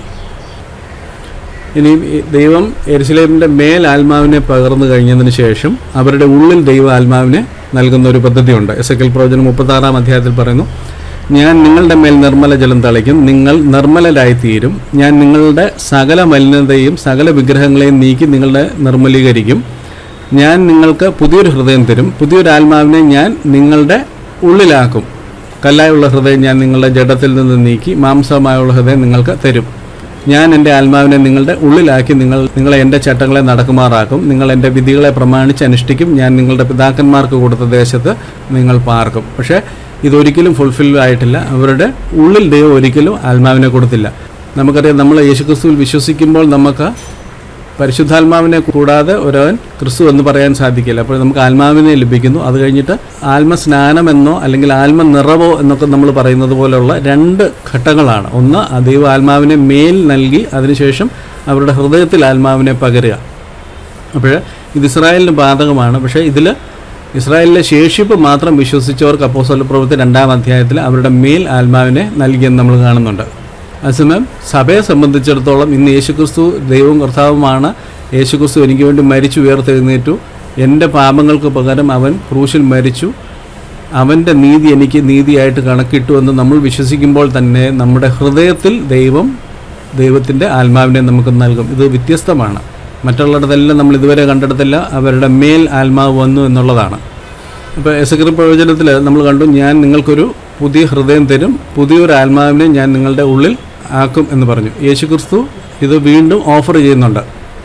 ഇനി ഈ ദൈവം എരുസലേമിൻ്റെ മേൽ ആത്മാവിനെ പകർന്നു കഴിഞ്ഞതിന് ശേഷം അവരുടെ ഉള്ളിൽ ദൈവ ആത്മാവിനെ നൽകുന്ന ഒരു പദ്ധതിയുണ്ട് എസ് എൽ പ്രവചനം മുപ്പത്താറാം അധ്യായത്തിൽ പറയുന്നു ഞാൻ നിങ്ങളുടെ മേൽ നിർമ്മല ജലം തളിക്കും നിങ്ങൾ നിർമ്മലരായിത്തീരും ഞാൻ നിങ്ങളുടെ സകല മലിനതയും സകല വിഗ്രഹങ്ങളെയും നീക്കി നിങ്ങളുടെ നിർമ്മലീകരിക്കും ഞാൻ നിങ്ങൾക്ക് പുതിയൊരു ഹൃദയം തരും പുതിയൊരു ആത്മാവിനെ ഞാൻ നിങ്ങളുടെ ഉള്ളിലാക്കും കല്ലായുള്ള ഹൃദയം ഞാൻ നിങ്ങളുടെ ജഡത്തിൽ നിന്ന് നീക്കി മാംസമായുള്ള ഹൃദയം നിങ്ങൾക്ക് തരും ഞാൻ എൻ്റെ ആത്മാവിനെ നിങ്ങളുടെ ഉള്ളിലാക്കി നിങ്ങൾ നിങ്ങളെ എൻ്റെ ചട്ടങ്ങളെ നടക്കുമാറാക്കും നിങ്ങൾ എൻ്റെ വിധികളെ പ്രമാണിച്ച് അനുഷ്ഠിക്കും ഞാൻ നിങ്ങളുടെ പിതാക്കന്മാർക്ക് കൊടുത്ത ദേശത്ത് നിങ്ങൾ പാർക്കും പക്ഷേ ഇതൊരിക്കലും ഫുൾഫിൽ ആയിട്ടില്ല അവരുടെ ഉള്ളിൽ ദൈവം ഒരിക്കലും ആത്മാവിനെ കൊടുത്തില്ല നമുക്കറിയാം നമ്മൾ യേശുക്രിസ്തുവിൽ വിശ്വസിക്കുമ്പോൾ നമുക്ക് പരിശുദ്ധാത്മാവിനെ കൂടാതെ ഒരുവൻ ക്രിസ്തു എന്ന് പറയാൻ സാധിക്കില്ല അപ്പോൾ നമുക്ക് ആത്മാവിനെ ലഭിക്കുന്നു അത് കഴിഞ്ഞിട്ട് ആത്മസ്നാനമെന്നോ അല്ലെങ്കിൽ ആത്മ നിറവോ എന്നൊക്കെ നമ്മൾ പറയുന്നത് പോലെയുള്ള രണ്ട് ഘട്ടങ്ങളാണ് ഒന്ന് ആ ദൈവ ആത്മാവിനെ മേൽ നൽകി അതിനുശേഷം അവരുടെ ഹൃദയത്തിൽ ആത്മാവിനെ പകരുക അപ്പോൾ ഇത് ഇസ്രായേലിന് ബാധകമാണ് പക്ഷേ ഇതിൽ ഇസ്രായേലിലെ ശേഷിപ്പ് മാത്രം വിശ്വസിച്ചവർക്ക് അപ്പോസ്തല പ്രവൃത്തി രണ്ടാം അധ്യായത്തിൽ അവരുടെ മേൽ ആത്മാവിനെ നൽകിയെന്ന് നമ്മൾ കാണുന്നുണ്ട് അതേസമയം സഭയെ സംബന്ധിച്ചിടത്തോളം ഇന്ന് യേശുക്രിസ്തു ദൈവവും കർത്താവുമാണ് യേശുക്രിസ്തു എനിക്ക് വേണ്ടി മരിച്ചു ഉയർത്തെഴുന്നേറ്റു എൻ്റെ പാപങ്ങൾക്ക് പകരം അവൻ ക്രൂശിൽ മരിച്ചു അവൻ്റെ നീതി എനിക്ക് നീതിയായിട്ട് കണക്കിട്ടു എന്ന് നമ്മൾ വിശ്വസിക്കുമ്പോൾ തന്നെ നമ്മുടെ ഹൃദയത്തിൽ ദൈവം ദൈവത്തിൻ്റെ ആത്മാവിനെ നമുക്ക് നൽകും ഇത് വ്യത്യസ്തമാണ് മറ്റുള്ളിടത്തെല്ലാം നമ്മൾ ഇതുവരെ കണ്ടിടത്തില്ല അവരുടെ മേൽ ആത്മാവ് വന്നു എന്നുള്ളതാണ് ഇപ്പോൾ എസക്രി പ്രവചനത്തിൽ നമ്മൾ കണ്ടു ഞാൻ നിങ്ങൾക്കൊരു പുതിയ ഹൃദയം തരും പുതിയൊരു ആത്മാവിനെ ഞാൻ നിങ്ങളുടെ ഉള്ളിൽ ആക്കും എന്ന് പറഞ്ഞു യേശുക്രിസ്തു ഇത് വീണ്ടും ഓഫർ ചെയ്യുന്നുണ്ട്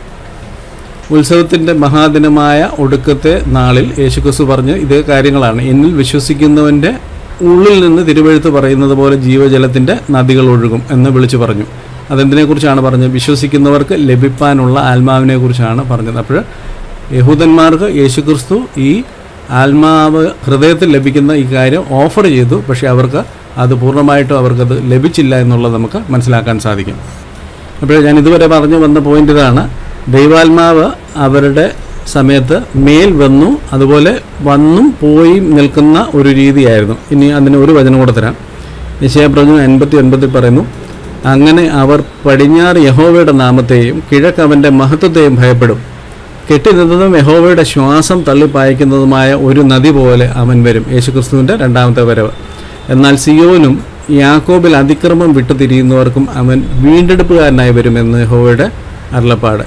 ഉത്സവത്തിൻ്റെ മഹാദിനമായ ഒടുക്കത്തെ നാളിൽ യേശുക്രിസ്തു പറഞ്ഞ് ഇതേ കാര്യങ്ങളാണ് എന്നിൽ വിശ്വസിക്കുന്നവൻ്റെ ഉള്ളിൽ നിന്ന് തിരുവഴുത്ത് പറയുന്നത് പോലെ ജീവജലത്തിൻ്റെ നദികൾ ഒഴുകും എന്ന് വിളിച്ചു പറഞ്ഞു അതെന്തിനെക്കുറിച്ചാണ് പറഞ്ഞത് വിശ്വസിക്കുന്നവർക്ക് ലഭിക്കാനുള്ള ആത്മാവിനെ കുറിച്ചാണ് പറഞ്ഞത് അപ്പോൾ യഹൂദന്മാർക്ക് യേശുക്രിസ്തു ഈ ആത്മാവ് ഹൃദയത്തിൽ ലഭിക്കുന്ന ഈ കാര്യം ഓഫർ ചെയ്തു പക്ഷേ അവർക്ക് അത് പൂർണ്ണമായിട്ടും അവർക്കത് ലഭിച്ചില്ല എന്നുള്ളത് നമുക്ക് മനസ്സിലാക്കാൻ സാധിക്കും അപ്പോൾ ഞാൻ ഇതുവരെ പറഞ്ഞു വന്ന പോയിന്റ് ഇതാണ് ദൈവാത്മാവ് അവരുടെ സമയത്ത് മേൽ വന്നു അതുപോലെ വന്നും പോയി നിൽക്കുന്ന ഒരു രീതിയായിരുന്നു ഇനി അതിന് ഒരു വചനം കൂടെ തരാം നിശ്ചയപ്രവചനം എൺപത്തി ഒൻപതിൽ പറയുന്നു അങ്ങനെ അവർ പടിഞ്ഞാറ് യഹോവയുടെ നാമത്തെയും കിഴക്ക് അവൻ്റെ മഹത്വത്തെയും ഭയപ്പെടും കെട്ടിനിന്നതും യഹോവയുടെ ശ്വാസം തള്ളിപ്പായിക്കുന്നതുമായ ഒരു നദി പോലെ അവൻ വരും യേശുക്രിസ്തുവിൻ്റെ രണ്ടാമത്തെ വരവ് എന്നാൽ സിയോനും യാക്കോബിൽ അതിക്രമം വിട്ടു തിരിയുന്നവർക്കും അവൻ വീണ്ടെടുപ്പുകാരനായി വരുമെന്ന് യഹോവയുടെ അരുളപ്പാട്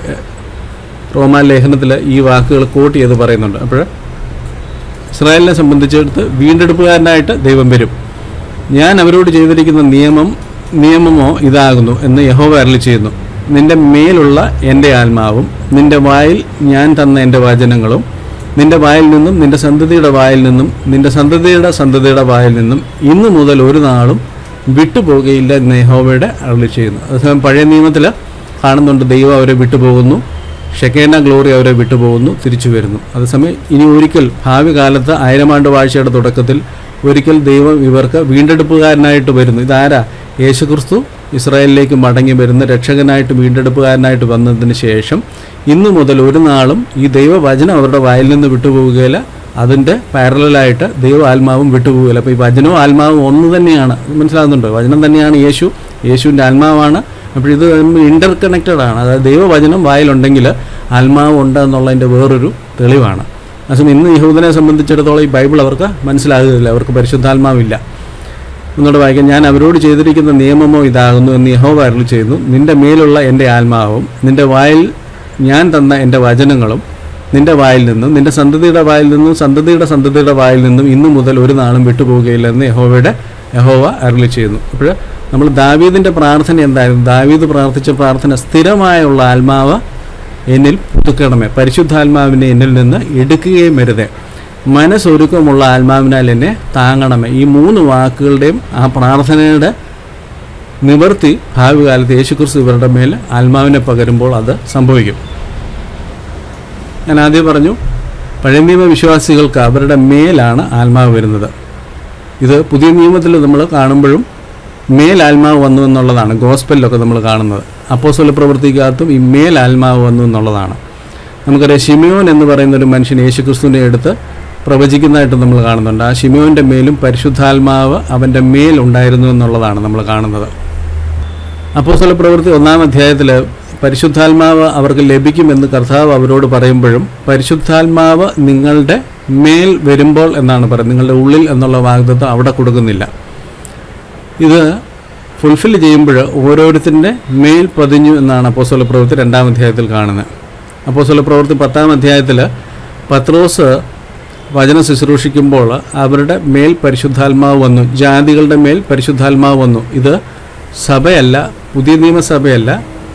റോമാ ലേഖനത്തിൽ ഈ വാക്കുകൾ കോട്ട് ചെയ്ത് പറയുന്നുണ്ട് അപ്പോൾ ഇസ്രായേലിനെ സംബന്ധിച്ചിടത്ത് വീണ്ടെടുപ്പുകാരനായിട്ട് ദൈവം വരും ഞാൻ അവരോട് ചെയ്തിരിക്കുന്ന നിയമം നിയമമോ ഇതാകുന്നു എന്ന് യഹോവ അരളി ചെയ്യുന്നു നിന്റെ മേലുള്ള എൻ്റെ ആത്മാവും നിന്റെ വായിൽ ഞാൻ തന്ന എൻ്റെ വചനങ്ങളും നിന്റെ വായിൽ നിന്നും നിന്റെ സന്തതിയുടെ വായിൽ നിന്നും നിന്റെ സന്തതിയുടെ സന്തതിയുടെ വായിൽ നിന്നും ഇന്നു മുതൽ ഒരു നാളും വിട്ടുപോകുകയില്ല എന്ന് യഹോവയുടെ അരളി ചെയ്യുന്നു അതേസമയം പഴയ നിയമത്തിൽ കാണുന്നുണ്ട് ദൈവം അവരെ വിട്ടുപോകുന്നു ഷെക്കേന ഗ്ലോറി അവരെ വിട്ടുപോകുന്നു തിരിച്ചു വരുന്നു അതേസമയം ഇനി ഒരിക്കൽ ഭാവി കാലത്ത് ആയിരമാണ്ട് വാഴ്ചയുടെ തുടക്കത്തിൽ ഒരിക്കൽ ദൈവം ഇവർക്ക് വീണ്ടെടുപ്പുകാരനായിട്ട് വരുന്നു ഇതാരാ യേശുക്രിസ്തു ഇസ്രായേലിലേക്ക് മടങ്ങി വരുന്ന രക്ഷകനായിട്ട് വീണ്ടെടുപ്പുകാരനായിട്ട് വന്നതിന് ശേഷം ഇന്നു മുതൽ ഒരു നാളും ഈ ദൈവവചനം അവരുടെ വായിൽ നിന്ന് വിട്ടുപോവുകയില്ല അതിൻ്റെ പാരലായിട്ട് ദൈവ ആത്മാവും വിട്ടുപോകില്ല അപ്പോൾ ഈ വചനവും ആത്മാവും ഒന്ന് തന്നെയാണ് മനസ്സിലാകുന്നുണ്ടോ വചനം തന്നെയാണ് യേശു യേശുവിൻ്റെ ആത്മാവാണ് അപ്പോൾ ഇത് ഇൻ്റർ കണക്റ്റഡ് ആണ് അതായത് ദൈവവചനം വായിലുണ്ടെങ്കിൽ ആത്മാവ് ഉണ്ട് എന്നുള്ളതിൻ്റെ വേറൊരു തെളിവാണ് അതേസമയം ഇന്ന് യഹൂദനെ സംബന്ധിച്ചിടത്തോളം ഈ ബൈബിൾ അവർക്ക് മനസ്സിലാകുകയില്ല അവർക്ക് പരിശുദ്ധാത്മാവില്ല ഒന്നുകൂടെ വായിക്കാം ഞാൻ അവരോട് ചെയ്തിരിക്കുന്ന നിയമമോ ഇതാകുന്നു എന്ന് യഹോവ അരുളി ചെയ്യുന്നു നിന്റെ മേലുള്ള എൻ്റെ ആത്മാവും നിന്റെ വായിൽ ഞാൻ തന്ന എൻ്റെ വചനങ്ങളും നിന്റെ വായിൽ നിന്നും നിന്റെ സന്തതിയുടെ വായിൽ നിന്നും സന്തതിയുടെ സന്തതിയുടെ വായിൽ നിന്നും ഇന്നു മുതൽ ഒരു നാളും വിട്ടുപോകുകയില്ല എന്ന് യഹോവയുടെ യഹോവ അരുളി ചെയ്യുന്നു അപ്പോൾ നമ്മൾ ദാവീദിൻ്റെ പ്രാർത്ഥന എന്തായിരുന്നു ദാവീദ് പ്രാർത്ഥിച്ച പ്രാർത്ഥന സ്ഥിരമായുള്ള ആത്മാവ് എന്നിൽ പുതുക്കണമേ പരിശുദ്ധാത്മാവിനെ എന്നിൽ നിന്ന് എടുക്കുകയും വരുതേ മനസ്സൊരുക്കമുള്ള ആത്മാവിനാൽ എന്നെ താങ്ങണമേ ഈ മൂന്ന് വാക്കുകളുടെയും ആ പ്രാർത്ഥനയുടെ നിവർത്തി ഭാവി കാലത്ത് യേശുക്രിസ്തു ഇവരുടെ മേൽ ആത്മാവിനെ പകരുമ്പോൾ അത് സംഭവിക്കും ഞാൻ ആദ്യം പറഞ്ഞു പഴയ നിയമ വിശ്വാസികൾക്ക് അവരുടെ മേലാണ് ആത്മാവ് വരുന്നത് ഇത് പുതിയ നിയമത്തിൽ നമ്മൾ കാണുമ്പോഴും മേൽ ആത്മാവ് വന്നു എന്നുള്ളതാണ് ഗോസ്പലിലൊക്കെ നമ്മൾ കാണുന്നത് അപ്പോസ്വല പ്രവൃത്തിക്കകത്തും ഈ മേൽ ആത്മാവ് വന്നു എന്നുള്ളതാണ് നമുക്കറിയാം ഷിമിയോൻ എന്ന് പറയുന്ന ഒരു മനുഷ്യൻ യേശുക്രിസ്തുവിനെ എടുത്ത് പ്രവചിക്കുന്നതായിട്ട് നമ്മൾ കാണുന്നുണ്ട് ആ ഷിമിയോൻ്റെ മേലും പരിശുദ്ധാത്മാവ് അവൻ്റെ മേൽ ഉണ്ടായിരുന്നു എന്നുള്ളതാണ് നമ്മൾ കാണുന്നത് അപ്പോസ്തല പ്രവൃത്തി ഒന്നാം അധ്യായത്തിൽ പരിശുദ്ധാത്മാവ് അവർക്ക് ലഭിക്കുമെന്ന് കർത്താവ് അവരോട് പറയുമ്പോഴും പരിശുദ്ധാത്മാവ് നിങ്ങളുടെ മേൽ വരുമ്പോൾ എന്നാണ് പറയുന്നത് നിങ്ങളുടെ ഉള്ളിൽ എന്നുള്ള വാഗ്ദത്വം അവിടെ കൊടുക്കുന്നില്ല ഇത് ഫുൾഫിൽ ചെയ്യുമ്പോൾ ഓരോരുത്തരുടെ മേൽ പതിഞ്ഞു എന്നാണ് അപ്പോസ്തല പ്രവൃത്തി രണ്ടാം അധ്യായത്തിൽ കാണുന്നത് അപ്പോസ്തല പ്രവൃത്തി പത്താം അധ്യായത്തിൽ പത്രോസ് വചനം ശുശ്രൂഷിക്കുമ്പോൾ അവരുടെ മേൽ പരിശുദ്ധാത്മാവ് വന്നു ജാതികളുടെ മേൽ പരിശുദ്ധാത്മാവ് വന്നു ഇത് സഭയല്ല പുതിയ നിയമസഭയല്ല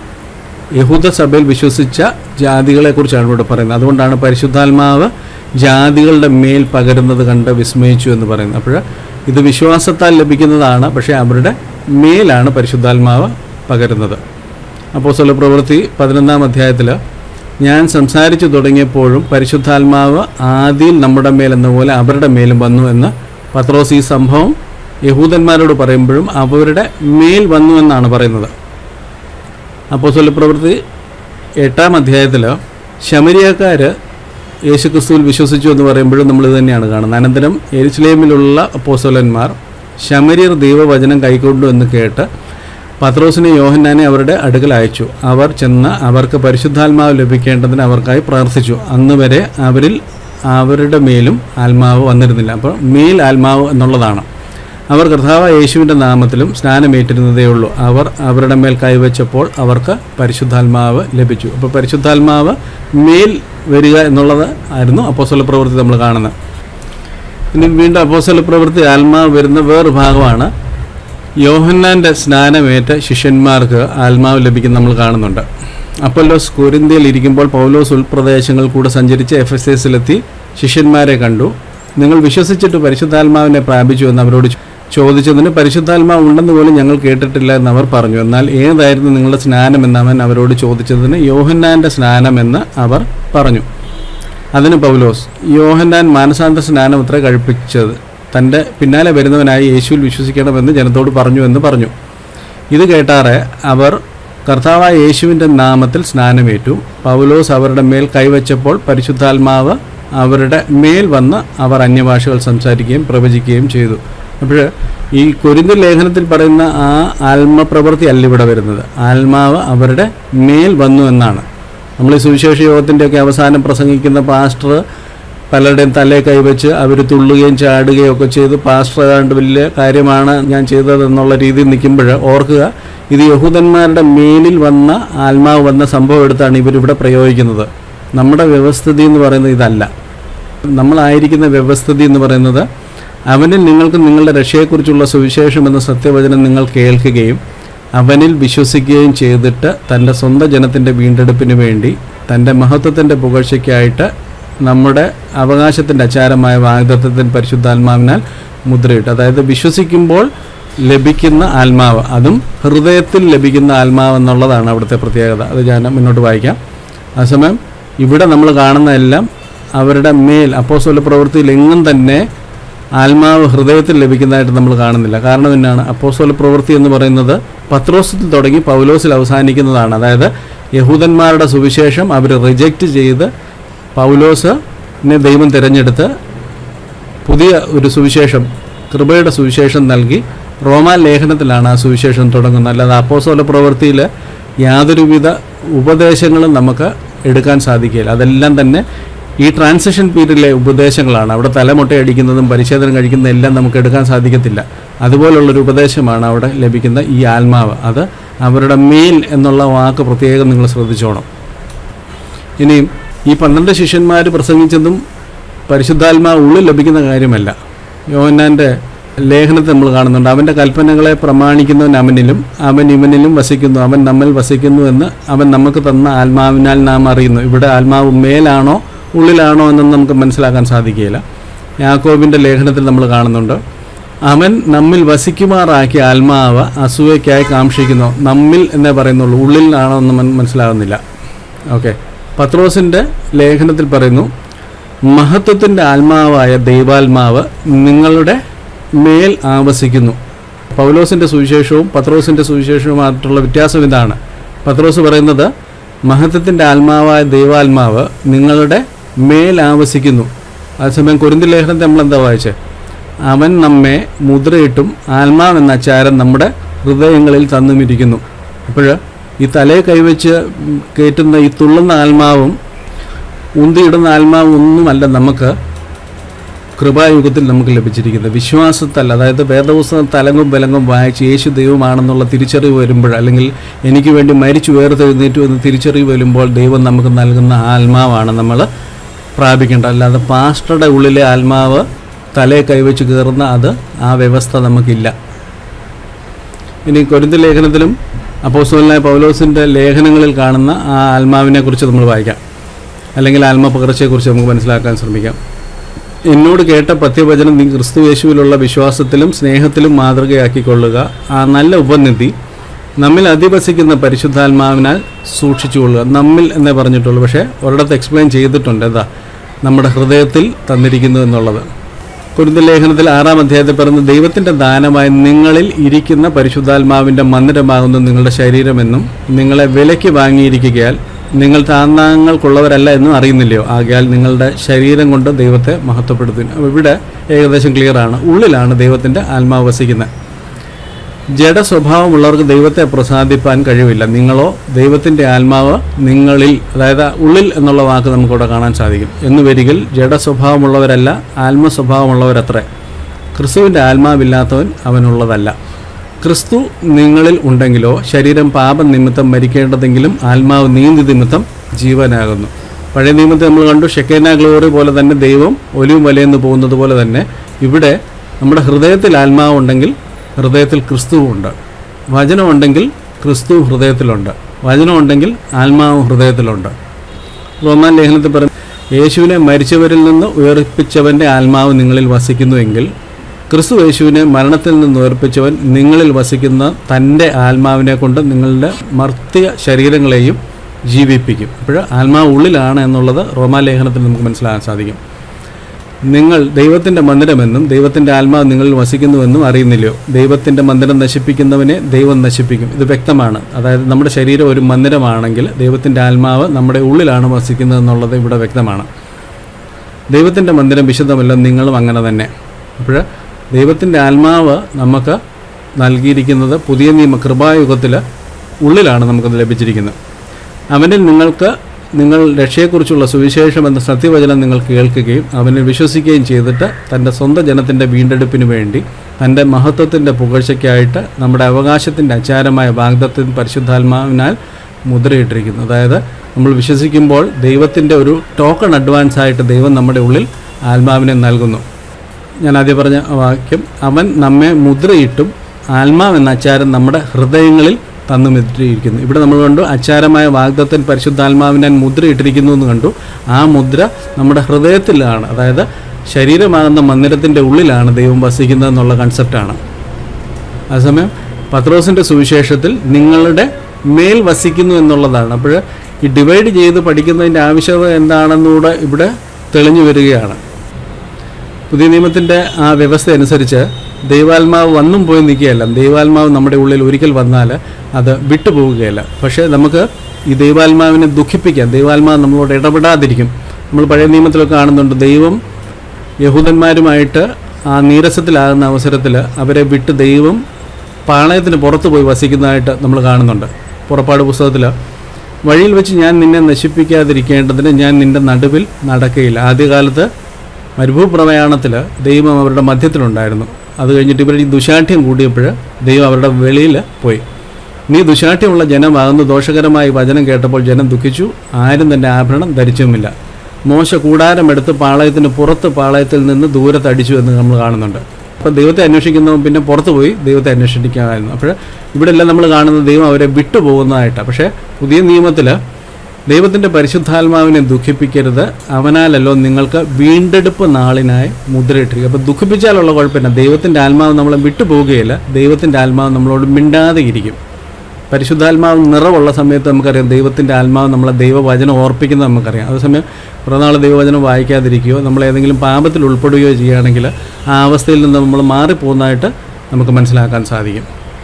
യഹൂദ സഭയിൽ വിശ്വസിച്ച ജാതികളെക്കുറിച്ചാണ് ഇവിടെ പറയുന്നത് അതുകൊണ്ടാണ് പരിശുദ്ധാത്മാവ് ജാതികളുടെ മേൽ പകരുന്നത് കണ്ട് വിസ്മയിച്ചു എന്ന് പറയുന്നത് അപ്പോൾ ഇത് വിശ്വാസത്താൽ ലഭിക്കുന്നതാണ് പക്ഷേ അവരുടെ മേലാണ് പരിശുദ്ധാത്മാവ് പകരുന്നത് അപ്പോൾ സ്വല പ്രവൃത്തി പതിനൊന്നാം അധ്യായത്തിൽ ഞാൻ സംസാരിച്ചു തുടങ്ങിയപ്പോഴും പരിശുദ്ധാത്മാവ് ആദ്യം നമ്മുടെ മേൽ എന്ന പോലെ അവരുടെ മേലും വന്നു എന്ന് പത്രോസ് ഈ സംഭവം യഹൂദന്മാരോട് പറയുമ്പോഴും അവരുടെ മേൽ വന്നു എന്നാണ് പറയുന്നത് അപ്പോൾ പ്രവൃത്തി എട്ടാം അധ്യായത്തിൽ ശമരിയക്കാർ യേശുക്രിസ്തുവിൽ വിശ്വസിച്ചു എന്ന് പറയുമ്പോഴും നമ്മൾ ഇത് തന്നെയാണ് കാണുന്നത് അനന്തരം എരുസലേമിലുള്ള അപ്പോസ്തലന്മാർ ശമരിയർ ദൈവവചനം കൈക്കൊണ്ടു എന്ന് കേട്ട് പത്രോസിനെ യോഹന്നാനെ അവരുടെ അടുക്കൽ അയച്ചു അവർ ചെന്ന് അവർക്ക് പരിശുദ്ധാത്മാവ് ലഭിക്കേണ്ടതിന് അവർക്കായി പ്രാർത്ഥിച്ചു അന്ന് വരെ അവരിൽ അവരുടെ മേലും ആത്മാവ് വന്നിരുന്നില്ല അപ്പോൾ മേൽ ആത്മാവ് എന്നുള്ളതാണ് അവർ കർത്താവ് യേശുവിൻ്റെ നാമത്തിലും സ്നാനമേറ്റിരുന്നതേ ഉള്ളൂ അവർ അവരുടെ മേൽ കൈവച്ചപ്പോൾ അവർക്ക് പരിശുദ്ധാത്മാവ് ലഭിച്ചു അപ്പോൾ പരിശുദ്ധാത്മാവ് മേൽ വരിക എന്നുള്ളത് ആയിരുന്നു അപ്പോസ്തല പ്രവൃത്തി നമ്മൾ കാണുന്നത് ഇനി വീണ്ടും അപ്പോസ്തല പ്രവൃത്തി ആത്മാവ് വരുന്ന വേറൊരു ഭാഗമാണ് യോഹന്നാൻ്റെ സ്നാനമേറ്റ ശിഷ്യന്മാർക്ക് ആത്മാവ് ലഭിക്കുന്ന നമ്മൾ കാണുന്നുണ്ട് അപ്പോലോസ് കൊരിന്ത്യയിൽ ഇരിക്കുമ്പോൾ പൗലോസ് ഉൾപ്രദേശങ്ങൾ കൂടെ സഞ്ചരിച്ച് എഫ് എസ് എസിലെത്തി ശിഷ്യന്മാരെ കണ്ടു നിങ്ങൾ വിശ്വസിച്ചിട്ട് പരിശുദ്ധാത്മാവിനെ പ്രാപിച്ചു എന്ന് അവരോട് ചോ- ചോദിച്ചതിന് പരിശുദ്ധാത്മാവ് ഉണ്ടെന്ന് പോലും ഞങ്ങൾ കേട്ടിട്ടില്ല എന്ന് അവർ പറഞ്ഞു എന്നാൽ ഏതായിരുന്നു നിങ്ങളുടെ സ്നാനം എന്ന് അവൻ അവരോട് ചോദിച്ചതിന് യോഹന്നാൻ്റെ സ്നാനമെന്ന് അവർ പറഞ്ഞു അതിന് പൗലോസ് യോഹന്നാൻ മാനസാന്ത സ്നാനം അത്ര കഴിപ്പിച്ചത് തൻ്റെ പിന്നാലെ വരുന്നവനായി യേശുവിൽ വിശ്വസിക്കണമെന്ന് ജനത്തോട് പറഞ്ഞു എന്ന് പറഞ്ഞു ഇത് കേട്ടാറെ അവർ കർത്താവായ യേശുവിൻ്റെ നാമത്തിൽ സ്നാനമേറ്റു പൗലോസ് അവരുടെ മേൽ കൈവച്ചപ്പോൾ പരിശുദ്ധാത്മാവ് അവരുടെ മേൽ വന്ന് അവർ അന്യഭാഷകൾ സംസാരിക്കുകയും പ്രവചിക്കുകയും ചെയ്തു അപ്പോൾ ഈ കൊരിന്ത ലേഖനത്തിൽ പറയുന്ന ആ ആത്മപ്രവൃത്തി അല്ല ഇവിടെ വരുന്നത് ആത്മാവ് അവരുടെ മേൽ വന്നു എന്നാണ് നമ്മൾ ഈ സുവിശേഷ യോഗത്തിൻ്റെയൊക്കെ അവസാനം പ്രസംഗിക്കുന്ന പാസ്റ്റർ പലരുടെയും തലയെ കൈവച്ച് അവർ തുള്ളുകയും ചാടുകയും ഒക്കെ ചെയ്ത് പാസ്റ്റർ ഏതാണ്ട് വലിയ കാര്യമാണ് ഞാൻ ചെയ്തതെന്നുള്ള രീതിയിൽ നിൽക്കുമ്പോൾ ഓർക്കുക ഇത് യഹൂദന്മാരുടെ മേലിൽ വന്ന ആത്മാവ് വന്ന സംഭവം എടുത്താണ് ഇവരിവിടെ പ്രയോഗിക്കുന്നത് നമ്മുടെ വ്യവസ്ഥിതി എന്ന് പറയുന്നത് ഇതല്ല നമ്മളായിരിക്കുന്ന വ്യവസ്ഥിതി എന്ന് പറയുന്നത് അവനിൽ നിങ്ങൾക്ക് നിങ്ങളുടെ രക്ഷയെക്കുറിച്ചുള്ള സുവിശേഷം എന്ന സത്യവചനം നിങ്ങൾ കേൾക്കുകയും അവനിൽ വിശ്വസിക്കുകയും ചെയ്തിട്ട് തൻ്റെ സ്വന്തം ജനത്തിൻ്റെ വീണ്ടെടുപ്പിന് വേണ്ടി തൻ്റെ മഹത്വത്തിൻ്റെ പുകഴ്ചയ്ക്കായിട്ട് നമ്മുടെ അവകാശത്തിൻ്റെ അച്ചാരമായ വാഗ്ദത്വത്തിന് പരിശുദ്ധാത്മാവിനാൽ മുദ്രയിട്ട് അതായത് വിശ്വസിക്കുമ്പോൾ ലഭിക്കുന്ന ആത്മാവ് അതും ഹൃദയത്തിൽ ലഭിക്കുന്ന ആത്മാവ് എന്നുള്ളതാണ് അവിടുത്തെ പ്രത്യേകത അത് ഞാൻ മുന്നോട്ട് വായിക്കാം അതേസമയം ഇവിടെ നമ്മൾ കാണുന്ന എല്ലാം അവരുടെ മേൽ അപ്പോസ്തല പ്രവൃത്തിയിൽ എങ്ങും തന്നെ ആത്മാവ് ഹൃദയത്തിൽ ലഭിക്കുന്നതായിട്ട് നമ്മൾ കാണുന്നില്ല കാരണം എന്നാണ് അപ്പോസ്തല പ്രവൃത്തി എന്ന് പറയുന്നത് പത്രോസത്തിൽ തുടങ്ങി പൗലോസിൽ അവസാനിക്കുന്നതാണ് അതായത് യഹൂദന്മാരുടെ സുവിശേഷം അവർ റിജക്റ്റ് ചെയ്ത് പൗലോസിനെ ദൈവം തിരഞ്ഞെടുത്ത് പുതിയ ഒരു സുവിശേഷം കൃപയുടെ സുവിശേഷം നൽകി റോമാ ലേഖനത്തിലാണ് ആ സുവിശേഷം തുടങ്ങുന്നത് അല്ലാതെ അപ്പോസ്തല പ്രവൃത്തിയിൽ യാതൊരുവിധ ഉപദേശങ്ങളും നമുക്ക് എടുക്കാൻ സാധിക്കില്ല അതെല്ലാം തന്നെ ഈ ട്രാൻസിഷൻ പീരീഡിലെ ഉപദേശങ്ങളാണ് അവിടെ തലമുട്ടയടിക്കുന്നതും പരിശോധന കഴിക്കുന്നതും എല്ലാം നമുക്ക് എടുക്കാൻ സാധിക്കത്തില്ല അതുപോലുള്ളൊരു ഉപദേശമാണ് അവിടെ ലഭിക്കുന്ന ഈ ആത്മാവ് അത് അവരുടെ മേൽ എന്നുള്ള വാക്ക് പ്രത്യേകം നിങ്ങൾ ശ്രദ്ധിച്ചോണം ഇനിയും ഈ പന്ത്രണ്ട് ശിഷ്യന്മാർ പ്രസംഗിച്ചതും പരിശുദ്ധാത്മാവ് ഉള്ളിൽ ലഭിക്കുന്ന കാര്യമല്ല യോഹന്നാൻ്റെ ലേഖനത്തിൽ നമ്മൾ കാണുന്നുണ്ട് അവൻ്റെ കൽപ്പനകളെ പ്രമാണിക്കുന്നവൻ അവനിലും അവൻ ഇവനിലും വസിക്കുന്നു അവൻ നമ്മിൽ വസിക്കുന്നു എന്ന് അവൻ നമുക്ക് തന്ന ആത്മാവിനാൽ നാം അറിയുന്നു ഇവിടെ ആത്മാവ് മേലാണോ ഉള്ളിലാണോ എന്നൊന്നും നമുക്ക് മനസ്സിലാക്കാൻ സാധിക്കുകയില്ല യാക്കോബിൻ്റെ ലേഖനത്തിൽ നമ്മൾ കാണുന്നുണ്ട് അവൻ നമ്മിൽ വസിക്കുമാറാക്കിയ ആത്മാവ് അസൂയയ്ക്കായി കാക്ഷിക്കുന്നു നമ്മിൽ എന്നേ പറയുന്നുള്ളൂ ഉള്ളിലാണോ എന്ന് മൻ- മനസ്സിലാകുന്നില്ല ഓക്കെ പത്രോസിൻ്റെ ലേഖനത്തിൽ പറയുന്നു മഹത്വത്തിൻ്റെ ആത്മാവായ ദൈവാത്മാവ് നിങ്ങളുടെ മേൽ ആവസിക്കുന്നു പൗലോസിൻ്റെ സുവിശേഷവും പത്രോസിൻ്റെ സുവിശേഷവുമായിട്ടുള്ള വ്യത്യാസം ഇതാണ് പത്രോസ് പറയുന്നത് മഹത്വത്തിൻ്റെ ആത്മാവായ ദൈവാത്മാവ് നിങ്ങളുടെ മേൽ ആവസിക്കുന്നു അതേസമയം കുരുന്തി ലേഖനത്തെ നമ്മൾ എന്താ വായിച്ചേ അവൻ നമ്മെ മുദ്രയിട്ടും ആത്മാവെന്ന അച്ചാരം നമ്മുടെ ഹൃദയങ്ങളിൽ തന്നുമിരിക്കുന്നു അപ്പോൾ ഈ തലയെ കൈവച്ച് കയറ്റുന്ന ഈ തുള്ളുന്ന ആത്മാവും ഉന്തിയിടുന്ന ആത്മാവും ഒന്നുമല്ല നമുക്ക് കൃപായുഗത്തിൽ നമുക്ക് ലഭിച്ചിരിക്കുന്നത് വിശ്വാസത്തല്ല അതായത് വേദപുസ്തകം തലങ്ങും ബലങ്ങും വായിച്ച് യേശു ദൈവമാണെന്നുള്ള തിരിച്ചറിവ് വരുമ്പോൾ അല്ലെങ്കിൽ എനിക്ക് വേണ്ടി മരിച്ചു വേർതെഴുന്നേറ്റു എന്ന് തിരിച്ചറിവ് വരുമ്പോൾ ദൈവം നമുക്ക് നൽകുന്ന ആത്മാവാണ് നമ്മൾ പ്രാപിക്കേണ്ടത് അല്ലാതെ പാസ്റ്ററുടെ ഉള്ളിലെ ആത്മാവ് തലയെ കൈവച്ച് കയറുന്ന അത് ആ വ്യവസ്ഥ നമുക്കില്ല ഇനി കൊരിന്ത ലേഖനത്തിലും അപ്പോസ്തലനായ പൗലോസിൻ്റെ ലേഖനങ്ങളിൽ കാണുന്ന ആ ആത്മാവിനെ കുറിച്ച് നമ്മൾ വായിക്കാം അല്ലെങ്കിൽ ആത്മപകർച്ചയെക്കുറിച്ച് നമുക്ക് മനസ്സിലാക്കാൻ ശ്രമിക്കാം എന്നോട് കേട്ട പത്യവചനം നീ ക്രിസ്തു യേശുവിലുള്ള വിശ്വാസത്തിലും സ്നേഹത്തിലും മാതൃകയാക്കിക്കൊള്ളുക ആ നല്ല ഉപനിധി നമ്മിൽ അധിവസിക്കുന്ന പരിശുദ്ധാത്മാവിനാൽ സൂക്ഷിച്ചുകൊള്ളുക നമ്മിൽ എന്നേ പറഞ്ഞിട്ടുള്ളൂ പക്ഷേ ഒരിടത്ത് എക്സ്പ്ലെയിൻ ചെയ്തിട്ടുണ്ട് എന്താ നമ്മുടെ ഹൃദയത്തിൽ തന്നിരിക്കുന്നു എന്നുള്ളത് കുരുന്ത ലേഖനത്തിൽ ആറാം അധ്യായത്തിൽ പറയുന്ന ദൈവത്തിൻ്റെ ദാനമായി നിങ്ങളിൽ ഇരിക്കുന്ന പരിശുദ്ധാത്മാവിൻ്റെ മന്ദിരമാകുന്ന നിങ്ങളുടെ ശരീരമെന്നും നിങ്ങളെ വിലയ്ക്ക് വാങ്ങിയിരിക്കുകയാൽ നിങ്ങൾ താന്നാങ്ങൾക്കുള്ളവരല്ല എന്നും അറിയുന്നില്ലയോ ആകയാൽ നിങ്ങളുടെ ശരീരം കൊണ്ട് ദൈവത്തെ മഹത്വപ്പെടുത്തുന്നു അപ്പോൾ ഇവിടെ ഏകദേശം ക്ലിയറാണ് ഉള്ളിലാണ് ദൈവത്തിൻ്റെ ആത്മാവ് വസിക്കുന്നത് ജഡ സ്വഭാവമുള്ളവർക്ക് ദൈവത്തെ പ്രസാദിപ്പാൻ കഴിവില്ല നിങ്ങളോ ദൈവത്തിൻ്റെ ആത്മാവ് നിങ്ങളിൽ അതായത് ഉള്ളിൽ എന്നുള്ള വാക്ക് നമുക്കിവിടെ കാണാൻ സാധിക്കും എന്ന് വരികിൽ ജഡ സ്വഭാവമുള്ളവരല്ല ആത്മ സ്വഭാവമുള്ളവരത്രേ ക്രിസ്തുവിൻ്റെ ആത്മാവില്ലാത്തവൻ അവനുള്ളതല്ല ക്രിസ്തു നിങ്ങളിൽ ഉണ്ടെങ്കിലോ ശരീരം പാപം നിമിത്തം മരിക്കേണ്ടതെങ്കിലും ആത്മാവ് നീന്തി നിമിത്തം ജീവനാകുന്നു പഴയ നിയമത്തിൽ നമ്മൾ കണ്ടു ഷെക്കേന ഗ്ലോറി പോലെ തന്നെ ദൈവം ഒലിവും വലയെന്ന് പോകുന്നത് പോലെ തന്നെ ഇവിടെ നമ്മുടെ ഹൃദയത്തിൽ ആത്മാവ് ഉണ്ടെങ്കിൽ ഹൃദയത്തിൽ ക്രിസ്തുവുണ്ട് വചനമുണ്ടെങ്കിൽ ക്രിസ്തു ഹൃദയത്തിലുണ്ട് വചനമുണ്ടെങ്കിൽ ആത്മാവ് ഹൃദയത്തിലുണ്ട് റോമാൻ ലേഖനത്തിൽ പറഞ്ഞു യേശുവിനെ മരിച്ചവരിൽ നിന്ന് ഉയർപ്പിച്ചവൻ്റെ ആത്മാവ് നിങ്ങളിൽ വസിക്കുന്നുവെങ്കിൽ ക്രിസ്തു യേശുവിനെ മരണത്തിൽ നിന്ന് ഉയർപ്പിച്ചവൻ നിങ്ങളിൽ വസിക്കുന്ന തൻ്റെ ആത്മാവിനെ കൊണ്ട് നിങ്ങളുടെ മർത്യ ശരീരങ്ങളെയും ജീവിപ്പിക്കും അപ്പോൾ ആത്മാവ് ഉള്ളിലാണ് എന്നുള്ളത് റോമാലേഖനത്തിൽ നമുക്ക് മനസ്സിലാക്കാൻ സാധിക്കും നിങ്ങൾ ദൈവത്തിൻ്റെ മന്ദിരമെന്നും ദൈവത്തിൻ്റെ ആത്മാവ് നിങ്ങളിൽ വസിക്കുന്നുവെന്നും അറിയുന്നില്ലയോ ദൈവത്തിൻ്റെ മന്ദിരം നശിപ്പിക്കുന്നവനെ ദൈവം നശിപ്പിക്കും ഇത് വ്യക്തമാണ് അതായത് നമ്മുടെ ശരീരം ഒരു മന്ദിരമാണെങ്കിൽ ദൈവത്തിൻ്റെ ആത്മാവ് നമ്മുടെ ഉള്ളിലാണ് വസിക്കുന്നതെന്നുള്ളത് ഇവിടെ വ്യക്തമാണ് ദൈവത്തിൻ്റെ മന്ദിരം വിശുദ്ധമല്ല നിങ്ങളും അങ്ങനെ തന്നെ അപ്പോൾ ദൈവത്തിൻ്റെ ആത്മാവ് നമുക്ക് നൽകിയിരിക്കുന്നത് പുതിയ നിയമ കൃപായുഗത്തിൽ ഉള്ളിലാണ് നമുക്കത് ലഭിച്ചിരിക്കുന്നത് അവനിൽ നിങ്ങൾക്ക് നിങ്ങൾ രക്ഷയെക്കുറിച്ചുള്ള സുവിശേഷം എന്ന സത്യവചനം നിങ്ങൾ കേൾക്കുകയും അവനിൽ വിശ്വസിക്കുകയും ചെയ്തിട്ട് തൻ്റെ സ്വന്തം ജനത്തിൻ്റെ വീണ്ടെടുപ്പിന് വേണ്ടി തൻ്റെ മഹത്വത്തിൻ്റെ പുകഴ്ചയ്ക്കായിട്ട് നമ്മുടെ അവകാശത്തിൻ്റെ അച്ചാരമായ വാഗ്ദത്തിൻ പരിശുദ്ധാത്മാവിനാൽ മുദ്രയിട്ടിരിക്കുന്നു അതായത് നമ്മൾ വിശ്വസിക്കുമ്പോൾ ദൈവത്തിൻ്റെ ഒരു ടോക്കൺ അഡ്വാൻസ് ആയിട്ട് ദൈവം നമ്മുടെ ഉള്ളിൽ ആത്മാവിനെ നൽകുന്നു ഞാൻ ആദ്യം പറഞ്ഞ വാക്യം അവൻ നമ്മെ മുദ്രയിട്ടും ആത്മാവ് എന്ന അച്ചാരം നമ്മുടെ ഹൃദയങ്ങളിൽ തന്നു മുദ്രയിരിക്കുന്നു ഇവിടെ നമ്മൾ കണ്ടു അച്ചാരമായ വാഗ്ദത്തൻ പരിശുദ്ധാത്മാവിനാൽ മുദ്രയിട്ടിരിക്കുന്നു എന്ന് കണ്ടു ആ മുദ്ര നമ്മുടെ ഹൃദയത്തിലാണ് അതായത് ശരീരമാകുന്ന മന്ദിരത്തിൻ്റെ ഉള്ളിലാണ് ദൈവം വസിക്കുന്നത് എന്നുള്ള കൺസെപ്റ്റാണ് അതേസമയം പത്രോസിൻ്റെ സുവിശേഷത്തിൽ നിങ്ങളുടെ മേൽ വസിക്കുന്നു എന്നുള്ളതാണ് അപ്പോൾ ഈ ഡിവൈഡ് ചെയ്ത് പഠിക്കുന്നതിൻ്റെ ആവശ്യകത എന്താണെന്നൂടെ ഇവിടെ തെളിഞ്ഞു വരികയാണ് പുതിയ നിയമത്തിൻ്റെ ആ വ്യവസ്ഥ അനുസരിച്ച് ദൈവാത്മാവ് വന്നും പോയി നിൽക്കുകയല്ല ദൈവാത്മാവ് നമ്മുടെ ഉള്ളിൽ ഒരിക്കൽ വന്നാൽ അത് വിട്ടുപോവുകയല്ല പക്ഷേ നമുക്ക് ഈ ദൈവാത്മാവിനെ ദുഃഖിപ്പിക്കാം ദൈവാത്മാവ് നമ്മളോട് ഇടപെടാതിരിക്കും നമ്മൾ പഴയ നിയമത്തിലൊക്കെ കാണുന്നുണ്ട് ദൈവം യഹൂദന്മാരുമായിട്ട് ആ നീരസത്തിലാകുന്ന അവസരത്തിൽ അവരെ വിട്ട് ദൈവം പാളയത്തിന് പുറത്ത് പോയി വസിക്കുന്നതായിട്ട് നമ്മൾ കാണുന്നുണ്ട് പുറപ്പാട് പുസ്തകത്തിൽ വഴിയിൽ വെച്ച് ഞാൻ നിന്നെ നശിപ്പിക്കാതിരിക്കേണ്ടതിന് ഞാൻ നിന്റെ നടുവിൽ നടക്കുകയില്ല ആദ്യകാലത്ത് മരുഭൂപ്രയാണത്തിൽ ദൈവം അവരുടെ മധ്യത്തിലുണ്ടായിരുന്നു അത് കഴിഞ്ഞിട്ട് ഇവർ ഈ ദുശാഠ്യം കൂടിയപ്പോൾ ദൈവം അവരുടെ വെളിയിൽ പോയി നീ ദുശാഠ്യമുള്ള ജനമാകുന്ന ദോഷകരമായ വചനം കേട്ടപ്പോൾ ജനം ദുഃഖിച്ചു ആരും തൻ്റെ ആഭരണം ധരിച്ചുമില്ല മോശ കൂടാരമെടുത്ത് പാളയത്തിന് പുറത്ത് പാളയത്തിൽ നിന്ന് ദൂരത്ത് അടിച്ചു എന്ന് നമ്മൾ കാണുന്നുണ്ട് അപ്പോൾ ദൈവത്തെ അന്വേഷിക്കുന്നവൻ പിന്നെ പുറത്ത് പോയി ദൈവത്തെ അന്വേഷിക്കാമായിരുന്നു അപ്പോൾ ഇവിടെ എല്ലാം നമ്മൾ കാണുന്നത് ദൈവം അവരെ വിട്ടുപോകുന്നതായിട്ടാണ് പക്ഷേ പുതിയ നിയമത്തിൽ ദൈവത്തിൻ്റെ പരിശുദ്ധാത്മാവിനെ ദുഃഖിപ്പിക്കരുത് അവനാലല്ലോ നിങ്ങൾക്ക് വീണ്ടെടുപ്പ് നാളിനായി മുദ്രയിട്ടിരിക്കുക അപ്പോൾ ദുഃഖിപ്പിച്ചാലുള്ള കുഴപ്പമില്ല ദൈവത്തിൻ്റെ ആത്മാവ് നമ്മളെ വിട്ടുപോവുകയില്ല ദൈവത്തിൻ്റെ ആത്മാവ് നമ്മളോട് മിണ്ടാതെ ഇരിക്കും പരിശുദ്ധാത്മാവ് നിറവുള്ള സമയത്ത് നമുക്കറിയാം ദൈവത്തിൻ്റെ ആത്മാവ് നമ്മളെ ദൈവവചനം ഓർപ്പിക്കുന്നത് നമുക്കറിയാം അതേസമയം കുറേ നാൾ ദൈവവചനം വായിക്കാതിരിക്കുകയോ നമ്മൾ ഏതെങ്കിലും പാപത്തിൽ ഉൾപ്പെടുകയോ ചെയ്യുകയാണെങ്കിൽ ആ അവസ്ഥയിൽ നിന്ന് നമ്മൾ മാറിപ്പോകുന്നതായിട്ട് നമുക്ക് മനസ്സിലാക്കാൻ സാധിക്കും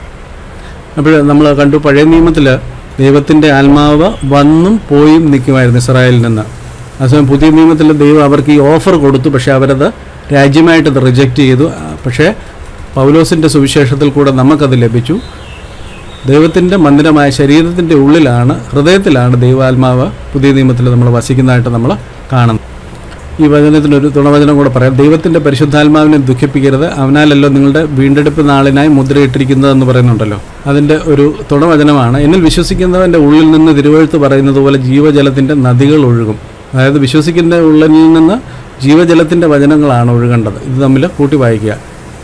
അപ്പോൾ നമ്മൾ കണ്ടു പഴയ നിയമത്തിൽ ദൈവത്തിൻ്റെ ആത്മാവ് വന്നും പോയും നിൽക്കുമായിരുന്നു ഇസ്രായേലിൽ നിന്ന് അതേസമയം പുതിയ നിയമത്തിൽ ദൈവം അവർക്ക് ഈ ഓഫർ കൊടുത്തു പക്ഷേ അവരത് രാജ്യമായിട്ട് അത് റിജക്റ്റ് ചെയ്തു ആ, പക്ഷേ പൗലോസിൻ്റെ സുവിശേഷത്തിൽ കൂടെ നമുക്കത് ലഭിച്ചു ദൈവത്തിൻ്റെ മന്ദിരമായ ശരീരത്തിൻ്റെ ഉള്ളിലാണ് ഹൃദയത്തിലാണ് ദൈവാത്മാവ് പുതിയ നിയമത്തിൽ നമ്മൾ വസിക്കുന്നതായിട്ട് നമ്മൾ കാണുന്നത് ഈ വചനത്തിനൊരു തുണവചനം കൂടെ പറയാം ദൈവത്തിൻ്റെ പരിശുദ്ധാത്മാവിനെ ദുഃഖിപ്പിക്കരുത് അവനാലല്ലോ നിങ്ങളുടെ വീണ്ടെടുപ്പ് നാളിനായി മുദ്രയിട്ടിരിക്കുന്നതെന്ന് പറയുന്നുണ്ടല്ലോ അതിൻ്റെ ഒരു തുണവചനമാണ് എന്നിൽ വിശ്വസിക്കുന്നവൻ്റെ ഉള്ളിൽ നിന്ന് തിരുവഴുത്ത് പറയുന്നത് പോലെ ജീവജലത്തിൻ്റെ നദികൾ ഒഴുകും അതായത് വിശ്വസിക്കുന്ന ഉള്ളിൽ നിന്ന് ജീവജലത്തിൻ്റെ വചനങ്ങളാണ് ഒഴുകേണ്ടത് ഇത് തമ്മിൽ കൂട്ടി വായിക്കുക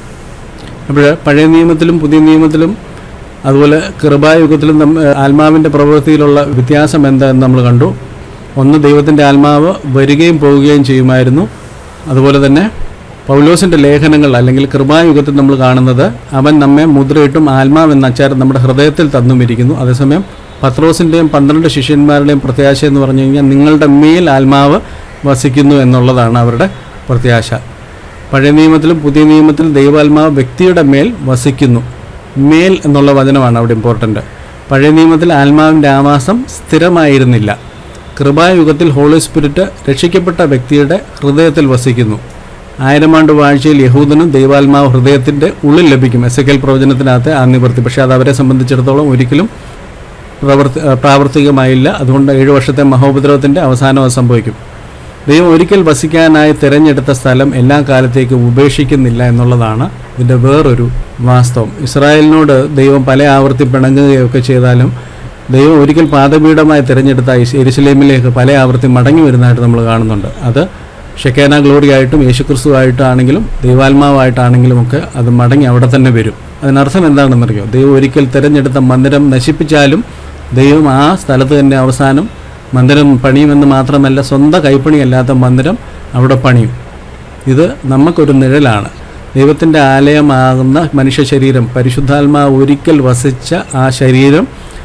അപ്പോൾ പഴയ നിയമത്തിലും പുതിയ നിയമത്തിലും അതുപോലെ കൃപായുഗത്തിലും നമ്മ ആത്മാവിൻ്റെ പ്രവൃത്തിയിലുള്ള വ്യത്യാസം എന്താണെന്ന് നമ്മൾ കണ്ടു ഒന്ന് ദൈവത്തിൻ്റെ ആത്മാവ് വരികയും പോവുകയും ചെയ്യുമായിരുന്നു അതുപോലെ തന്നെ പൗലോസിൻ്റെ ലേഖനങ്ങൾ അല്ലെങ്കിൽ കൃപായുഗത്തിൽ നമ്മൾ കാണുന്നത് അവൻ നമ്മെ മുദ്രയിട്ടും ആത്മാവ് എന്ന അച്ചാരം നമ്മുടെ ഹൃദയത്തിൽ തന്നുമിരിക്കുന്നു അതേസമയം പത്രോസിൻ്റെയും പന്ത്രണ്ട് ശിഷ്യന്മാരുടെയും പ്രത്യാശ എന്ന് പറഞ്ഞു കഴിഞ്ഞാൽ നിങ്ങളുടെ മേൽ ആത്മാവ് വസിക്കുന്നു എന്നുള്ളതാണ് അവരുടെ പ്രത്യാശ പഴയ നിയമത്തിലും പുതിയ നിയമത്തിലും ദൈവാത്മാവ് വ്യക്തിയുടെ മേൽ വസിക്കുന്നു മേൽ എന്നുള്ള വചനമാണ് അവിടെ ഇമ്പോർട്ടൻ്റ് പഴയ നിയമത്തിൽ ആത്മാവിൻ്റെ ആവാസം സ്ഥിരമായിരുന്നില്ല കൃപായുഗത്തിൽ ഹോളി സ്പിരിറ്റ് രക്ഷിക്കപ്പെട്ട വ്യക്തിയുടെ ഹൃദയത്തിൽ വസിക്കുന്നു ആയിരം ആണ്ട് വാഴ്ചയിൽ യഹൂദനും ദൈവാത്മാവ് ഹൃദയത്തിൻ്റെ ഉള്ളിൽ ലഭിക്കും എസ് എ പ്രവചനത്തിനകത്ത് ആ നിവർത്തി പക്ഷേ അത് അവരെ സംബന്ധിച്ചിടത്തോളം ഒരിക്കലും പ്രവർത്തി ആ, പ്രാവർത്തികമായില്ല അതുകൊണ്ട് ഏഴു വർഷത്തെ മഹോപദ്രവത്തിൻ്റെ അവസാനം അത് സംഭവിക്കും ദൈവം ഒരിക്കൽ വസിക്കാനായി തിരഞ്ഞെടുത്ത സ്ഥലം എല്ലാ കാലത്തേക്കും ഉപേക്ഷിക്കുന്നില്ല എന്നുള്ളതാണ് ഇതിൻ്റെ വേറൊരു വാസ്തവം ഇസ്രായേലിനോട് ദൈവം പല ആവർത്തി പിണങ്ങുകയൊക്കെ ചെയ്താലും ദൈവം ഒരിക്കൽ പാതപീഠമായി തിരഞ്ഞെടുത്ത ഇസ് എരുസലേമിലേക്ക് പല ആവർത്തി മടങ്ങി വരുന്നതായിട്ട് നമ്മൾ കാണുന്നുണ്ട് അത് ഷെക്കേന ഗ്ലോറി ആയിട്ടും യേശുക്രിസ്തു ആയിട്ടാണെങ്കിലും ദൈവാത്മാവായിട്ടാണെങ്കിലും ഒക്കെ അത് മടങ്ങി അവിടെ തന്നെ വരും അതിനർത്ഥം എന്താണെന്നറിയോ ദൈവം ഒരിക്കൽ തിരഞ്ഞെടുത്ത മന്ദിരം നശിപ്പിച്ചാലും ദൈവം ആ സ്ഥലത്ത് തന്നെ അവസാനം മന്ദിരം പണിയുമെന്ന് മാത്രമല്ല സ്വന്തം കൈപ്പണിയല്ലാത്ത മന്ദിരം അവിടെ പണിയും ഇത് നമുക്കൊരു നിഴലാണ് ദൈവത്തിൻ്റെ ആലയമാകുന്ന മനുഷ്യ ശരീരം പരിശുദ്ധാത്മാവ് ഒരിക്കൽ വസിച്ച ആ ശരീരം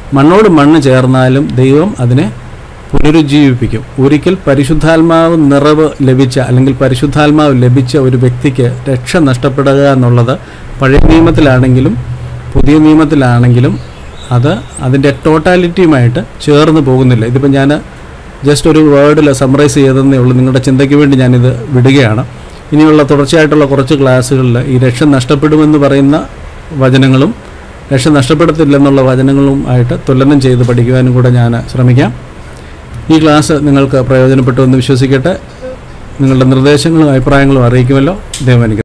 മണ്ണോട് മണ്ണ് ചേർന്നാലും ദൈവം അതിനെ പുനരുജ്ജീവിപ്പിക്കും ഒരിക്കൽ പരിശുദ്ധാത്മാവ് നിറവ് ലഭിച്ച അല്ലെങ്കിൽ പരിശുദ്ധാത്മാവ് ലഭിച്ച ഒരു വ്യക്തിക്ക് രക്ഷ നഷ്ടപ്പെടുക എന്നുള്ളത് പഴയ നിയമത്തിലാണെങ്കിലും പുതിയ നിയമത്തിലാണെങ്കിലും അത് അതിൻ്റെ ടോട്ടാലിറ്റിയുമായിട്ട് ചേർന്ന് പോകുന്നില്ല ഇതിപ്പോൾ ഞാൻ ജസ്റ്റ് ഒരു വേർഡിൽ സമ്മറൈസ് ചെയ്തതേ ഉള്ളൂ നിങ്ങളുടെ ചിന്തയ്ക്ക് വേണ്ടി ഞാനിത് വിടുകയാണ് ഇനിയുള്ള തുടർച്ചയായിട്ടുള്ള കുറച്ച് ക്ലാസ്സുകളിൽ ഈ രക്ഷ നഷ്ടപ്പെടുമെന്ന് പറയുന്ന വചനങ്ങളും രക്ഷ നഷ്ടപ്പെടത്തില്ലെന്നുള്ള വചനങ്ങളും ആയിട്ട് തുലനം ചെയ്ത് പഠിക്കുവാനും കൂടെ ഞാൻ ശ്രമിക്കാം ഈ ക്ലാസ് നിങ്ങൾക്ക് പ്രയോജനപ്പെട്ടു എന്ന് വിശ്വസിക്കട്ടെ നിങ്ങളുടെ നിർദ്ദേശങ്ങളും അഭിപ്രായങ്ങളും അറിയിക്കുമല്ലോ ദൈവം അനുഗ്രഹിക്കട്ടെ.